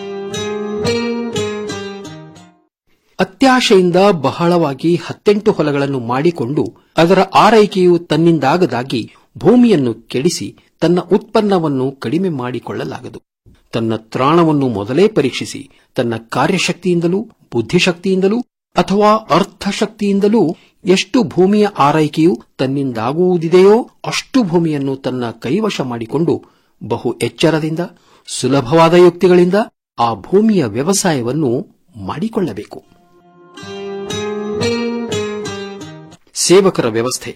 ಅತ್ಯಾಶೆಯಿಂದ ಬಹಳವಾಗಿ ಹತ್ತೆಂಟು ಹೊಲಗಳನ್ನು ಮಾಡಿಕೊಂಡು ಅದರ ಆರೈಕೆಯು ತನ್ನಿಂದಾಗದಾಗಿ ಭೂಮಿಯನ್ನು ಕೆಡಿಸಿ ತನ್ನ ಉತ್ಪನ್ನವನ್ನು ಕಡಿಮೆ ಮಾಡಿಕೊಳ್ಳಲಾಗದು ತನ್ನ ತ್ರಾಣವನ್ನು ಮೊದಲೇ ಪರೀಕ್ಷಿಸಿ ತನ್ನ ಕಾರ್ಯಶಕ್ತಿಯಿಂದಲೂ ಬುದ್ಧಿಶಕ್ತಿಯಿಂದಲೂ ಅಥವಾ ಅರ್ಥಶಕ್ತಿಯಿಂದಲೂ ಎಷ್ಟು ಭೂಮಿಯ ಆರೈಕೆಯು ತನ್ನಿಂದಾಗುವುದಿದೆಯೋ ಅಷ್ಟು ಭೂಮಿಯನ್ನು ತನ್ನ ಕೈವಶ ಮಾಡಿಕೊಂಡು ಬಹು ಎಚ್ಚರದಿಂದ ಸುಲಭವಾದ ಯುಕ್ತಿಗಳಿಂದ ಆ ಭೂಮಿಯ ವ್ಯವಸಾಯವನ್ನು ಮಾಡಿಕೊಳ್ಳಬೇಕು ಸೇವಕರ ವ್ಯವಸ್ಥೆ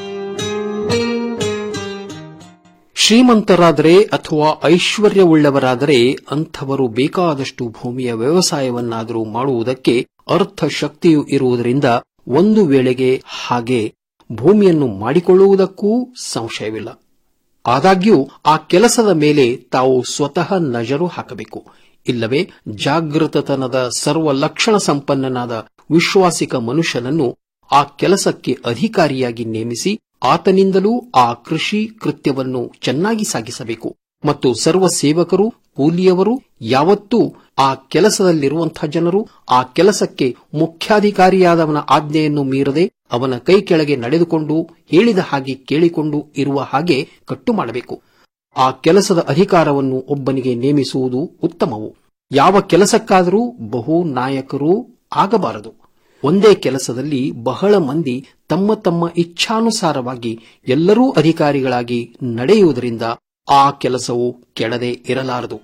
ಶ್ರೀಮಂತರಾದರೆ ಅಥವಾ ಐಶ್ವರ್ಯವುಳ್ಳವರಾದರೆ ಅಂಥವರು ಬೇಕಾದಷ್ಟು ಭೂಮಿಯ ವ್ಯವಸಾಯವನ್ನಾದರೂ ಮಾಡುವುದಕ್ಕೆ ಅರ್ಥಶಕ್ತಿಯು ಇರುವುದರಿಂದ ಒಂದು ವೇಳೆಗೆ ಹಾಗೆ ಭೂಮಿಯನ್ನು ಮಾಡಿಕೊಳ್ಳುವುದಕ್ಕೂ ಸಂಶಯವಿಲ್ಲ ಆದಾಗ್ಯೂ ಆ ಕೆಲಸದ ಮೇಲೆ ತಾವು ಸ್ವತಃ ನಜರು ಹಾಕಬೇಕು ಇಲ್ಲವೇ ಜಾಗೃತತನದ ಸರ್ವ ಲಕ್ಷಣ ಸಂಪನ್ನನಾದ ವಿಶ್ವಾಸಿಕ ಮನುಷ್ಯನನ್ನು ಆ ಕೆಲಸಕ್ಕೆ ಅಧಿಕಾರಿಯಾಗಿ ನೇಮಿಸಿ ಆತನಿಂದಲೂ ಆ ಕೃಷಿ ಕೃತ್ಯವನ್ನು ಚೆನ್ನಾಗಿ ಸಾಗಿಸಬೇಕು ಮತ್ತು ಸರ್ವ ಸೇವಕರು ಕೂಲಿಯವರು ಯಾವತ್ತೂ ಆ ಕೆಲಸದಲ್ಲಿರುವಂತಹ ಜನರು ಆ ಕೆಲಸಕ್ಕೆ ಮುಖ್ಯಾಧಿಕಾರಿಯಾದವನ ಆಜ್ಞೆಯನ್ನು ಮೀರದೆ ಅವನ ಕೈ ಕೆಳಗೆ ನಡೆದುಕೊಂಡು ಹೇಳಿದ ಹಾಗೆ ಕೇಳಿಕೊಂಡು ಇರುವ ಹಾಗೆ ಕಟ್ಟು ಮಾಡಬೇಕು ಆ ಕೆಲಸದ ಅಧಿಕಾರವನ್ನು ಒಬ್ಬನಿಗೆ ನೇಮಿಸುವುದು ಉತ್ತಮವು ಯಾವ ಕೆಲಸಕ್ಕಾದರೂ ಬಹು ನಾಯಕರೂ ಆಗಬಾರದು ಒಂದೇ ಕೆಲಸದಲ್ಲಿ ಬಹಳ ಮಂದಿ ತಮ್ಮ ತಮ್ಮ ಇಚ್ಛಾನುಸಾರವಾಗಿ ಎಲ್ಲರೂ ಅಧಿಕಾರಿಗಳಾಗಿ ನಡೆಯುವುದರಿಂದ ಆ ಕೆಲಸವು ಕೆಡದೆ ಇರಲಾರದು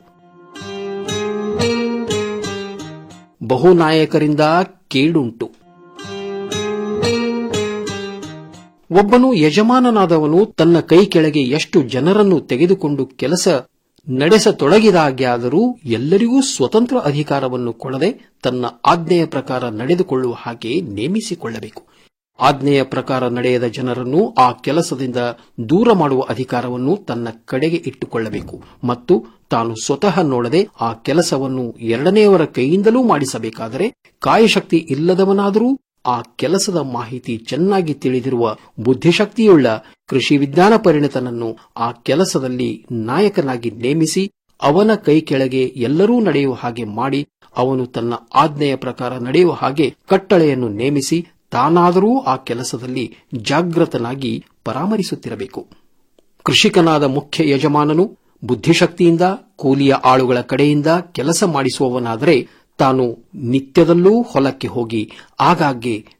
ಬಹುನಾಯಕರಿಂದ ಕೇಡುಂಟು ಒಬ್ಬನು ಯಜಮಾನನಾದವನು ತನ್ನ ಕೈ ಕೆಳಗೆ ಎಷ್ಟು ಜನರನ್ನು ತೆಗೆದುಕೊಂಡು ಕೆಲಸ ನಡೆಸತೊಡಗಿದಾಗ್ಯಾದರೂ ಎಲ್ಲರಿಗೂ ಸ್ವತಂತ್ರ ಅಧಿಕಾರವನ್ನು ಕೊಡದೆ ತನ್ನ ಆಜ್ಞೆಯ ಪ್ರಕಾರ ನಡೆದುಕೊಳ್ಳುವ ಹಾಗೆ ನೇಮಿಸಿಕೊಳ್ಳಬೇಕು ಆಜ್ಞೆಯ ಪ್ರಕಾರ ನಡೆಯದ ಜನರನ್ನು ಆ ಕೆಲಸದಿಂದ ದೂರ ಮಾಡುವ ಅಧಿಕಾರವನ್ನು ತನ್ನ ಕಡೆಗೆ ಇಟ್ಟುಕೊಳ್ಳಬೇಕು ಮತ್ತು ತಾನು ಸ್ವತಃ ನೋಡದೆ ಆ ಕೆಲಸವನ್ನು ಎರಡನೆಯವರ ಕೈಯಿಂದಲೂ ಮಾಡಿಸಬೇಕಾದರೆ ಕಾಯಶಕ್ತಿ ಇಲ್ಲದವನಾದರೂ ಆ ಕೆಲಸದ ಮಾಹಿತಿ ಚೆನ್ನಾಗಿ ತಿಳಿದಿರುವ ಬುದ್ಧಿಶಕ್ತಿಯುಳ್ಳ ಕೃಷಿ ವಿಜ್ಞಾನ ಪರಿಣಿತನನ್ನು ಆ ಕೆಲಸದಲ್ಲಿ ನಾಯಕನಾಗಿ ನೇಮಿಸಿ ಅವನ ಕೈ ಕೆಳಗೆ ಎಲ್ಲರೂ ನಡೆಯುವ ಹಾಗೆ ಮಾಡಿ ಅವನು ತನ್ನ ಆಜ್ಞೆಯ ಪ್ರಕಾರ ನಡೆಯುವ ಹಾಗೆ ಕಟ್ಟಳೆಯನ್ನು ನೇಮಿಸಿ ತಾನಾದರೂ ಆ ಕೆಲಸದಲ್ಲಿ ಜಾಗೃತನಾಗಿ ಪರಾಮರಿಸುತ್ತಿರಬೇಕು ಕೃಷಿಕನಾದ ಮುಖ್ಯ ಯಜಮಾನನು ಬುದ್ಧಿಶಕ್ತಿಯಿಂದ ಕೂಲಿಯ ಆಳುಗಳ ಕಡೆಯಿಂದ ಕೆಲಸ ಮಾಡಿಸುವವನಾದರೆ ತಾನು ನಿತ್ಯದಲ್ಲೂ ಹೊಲಕ್ಕೆ ಹೋಗಿ ಆಗಾಗ್ಗೆ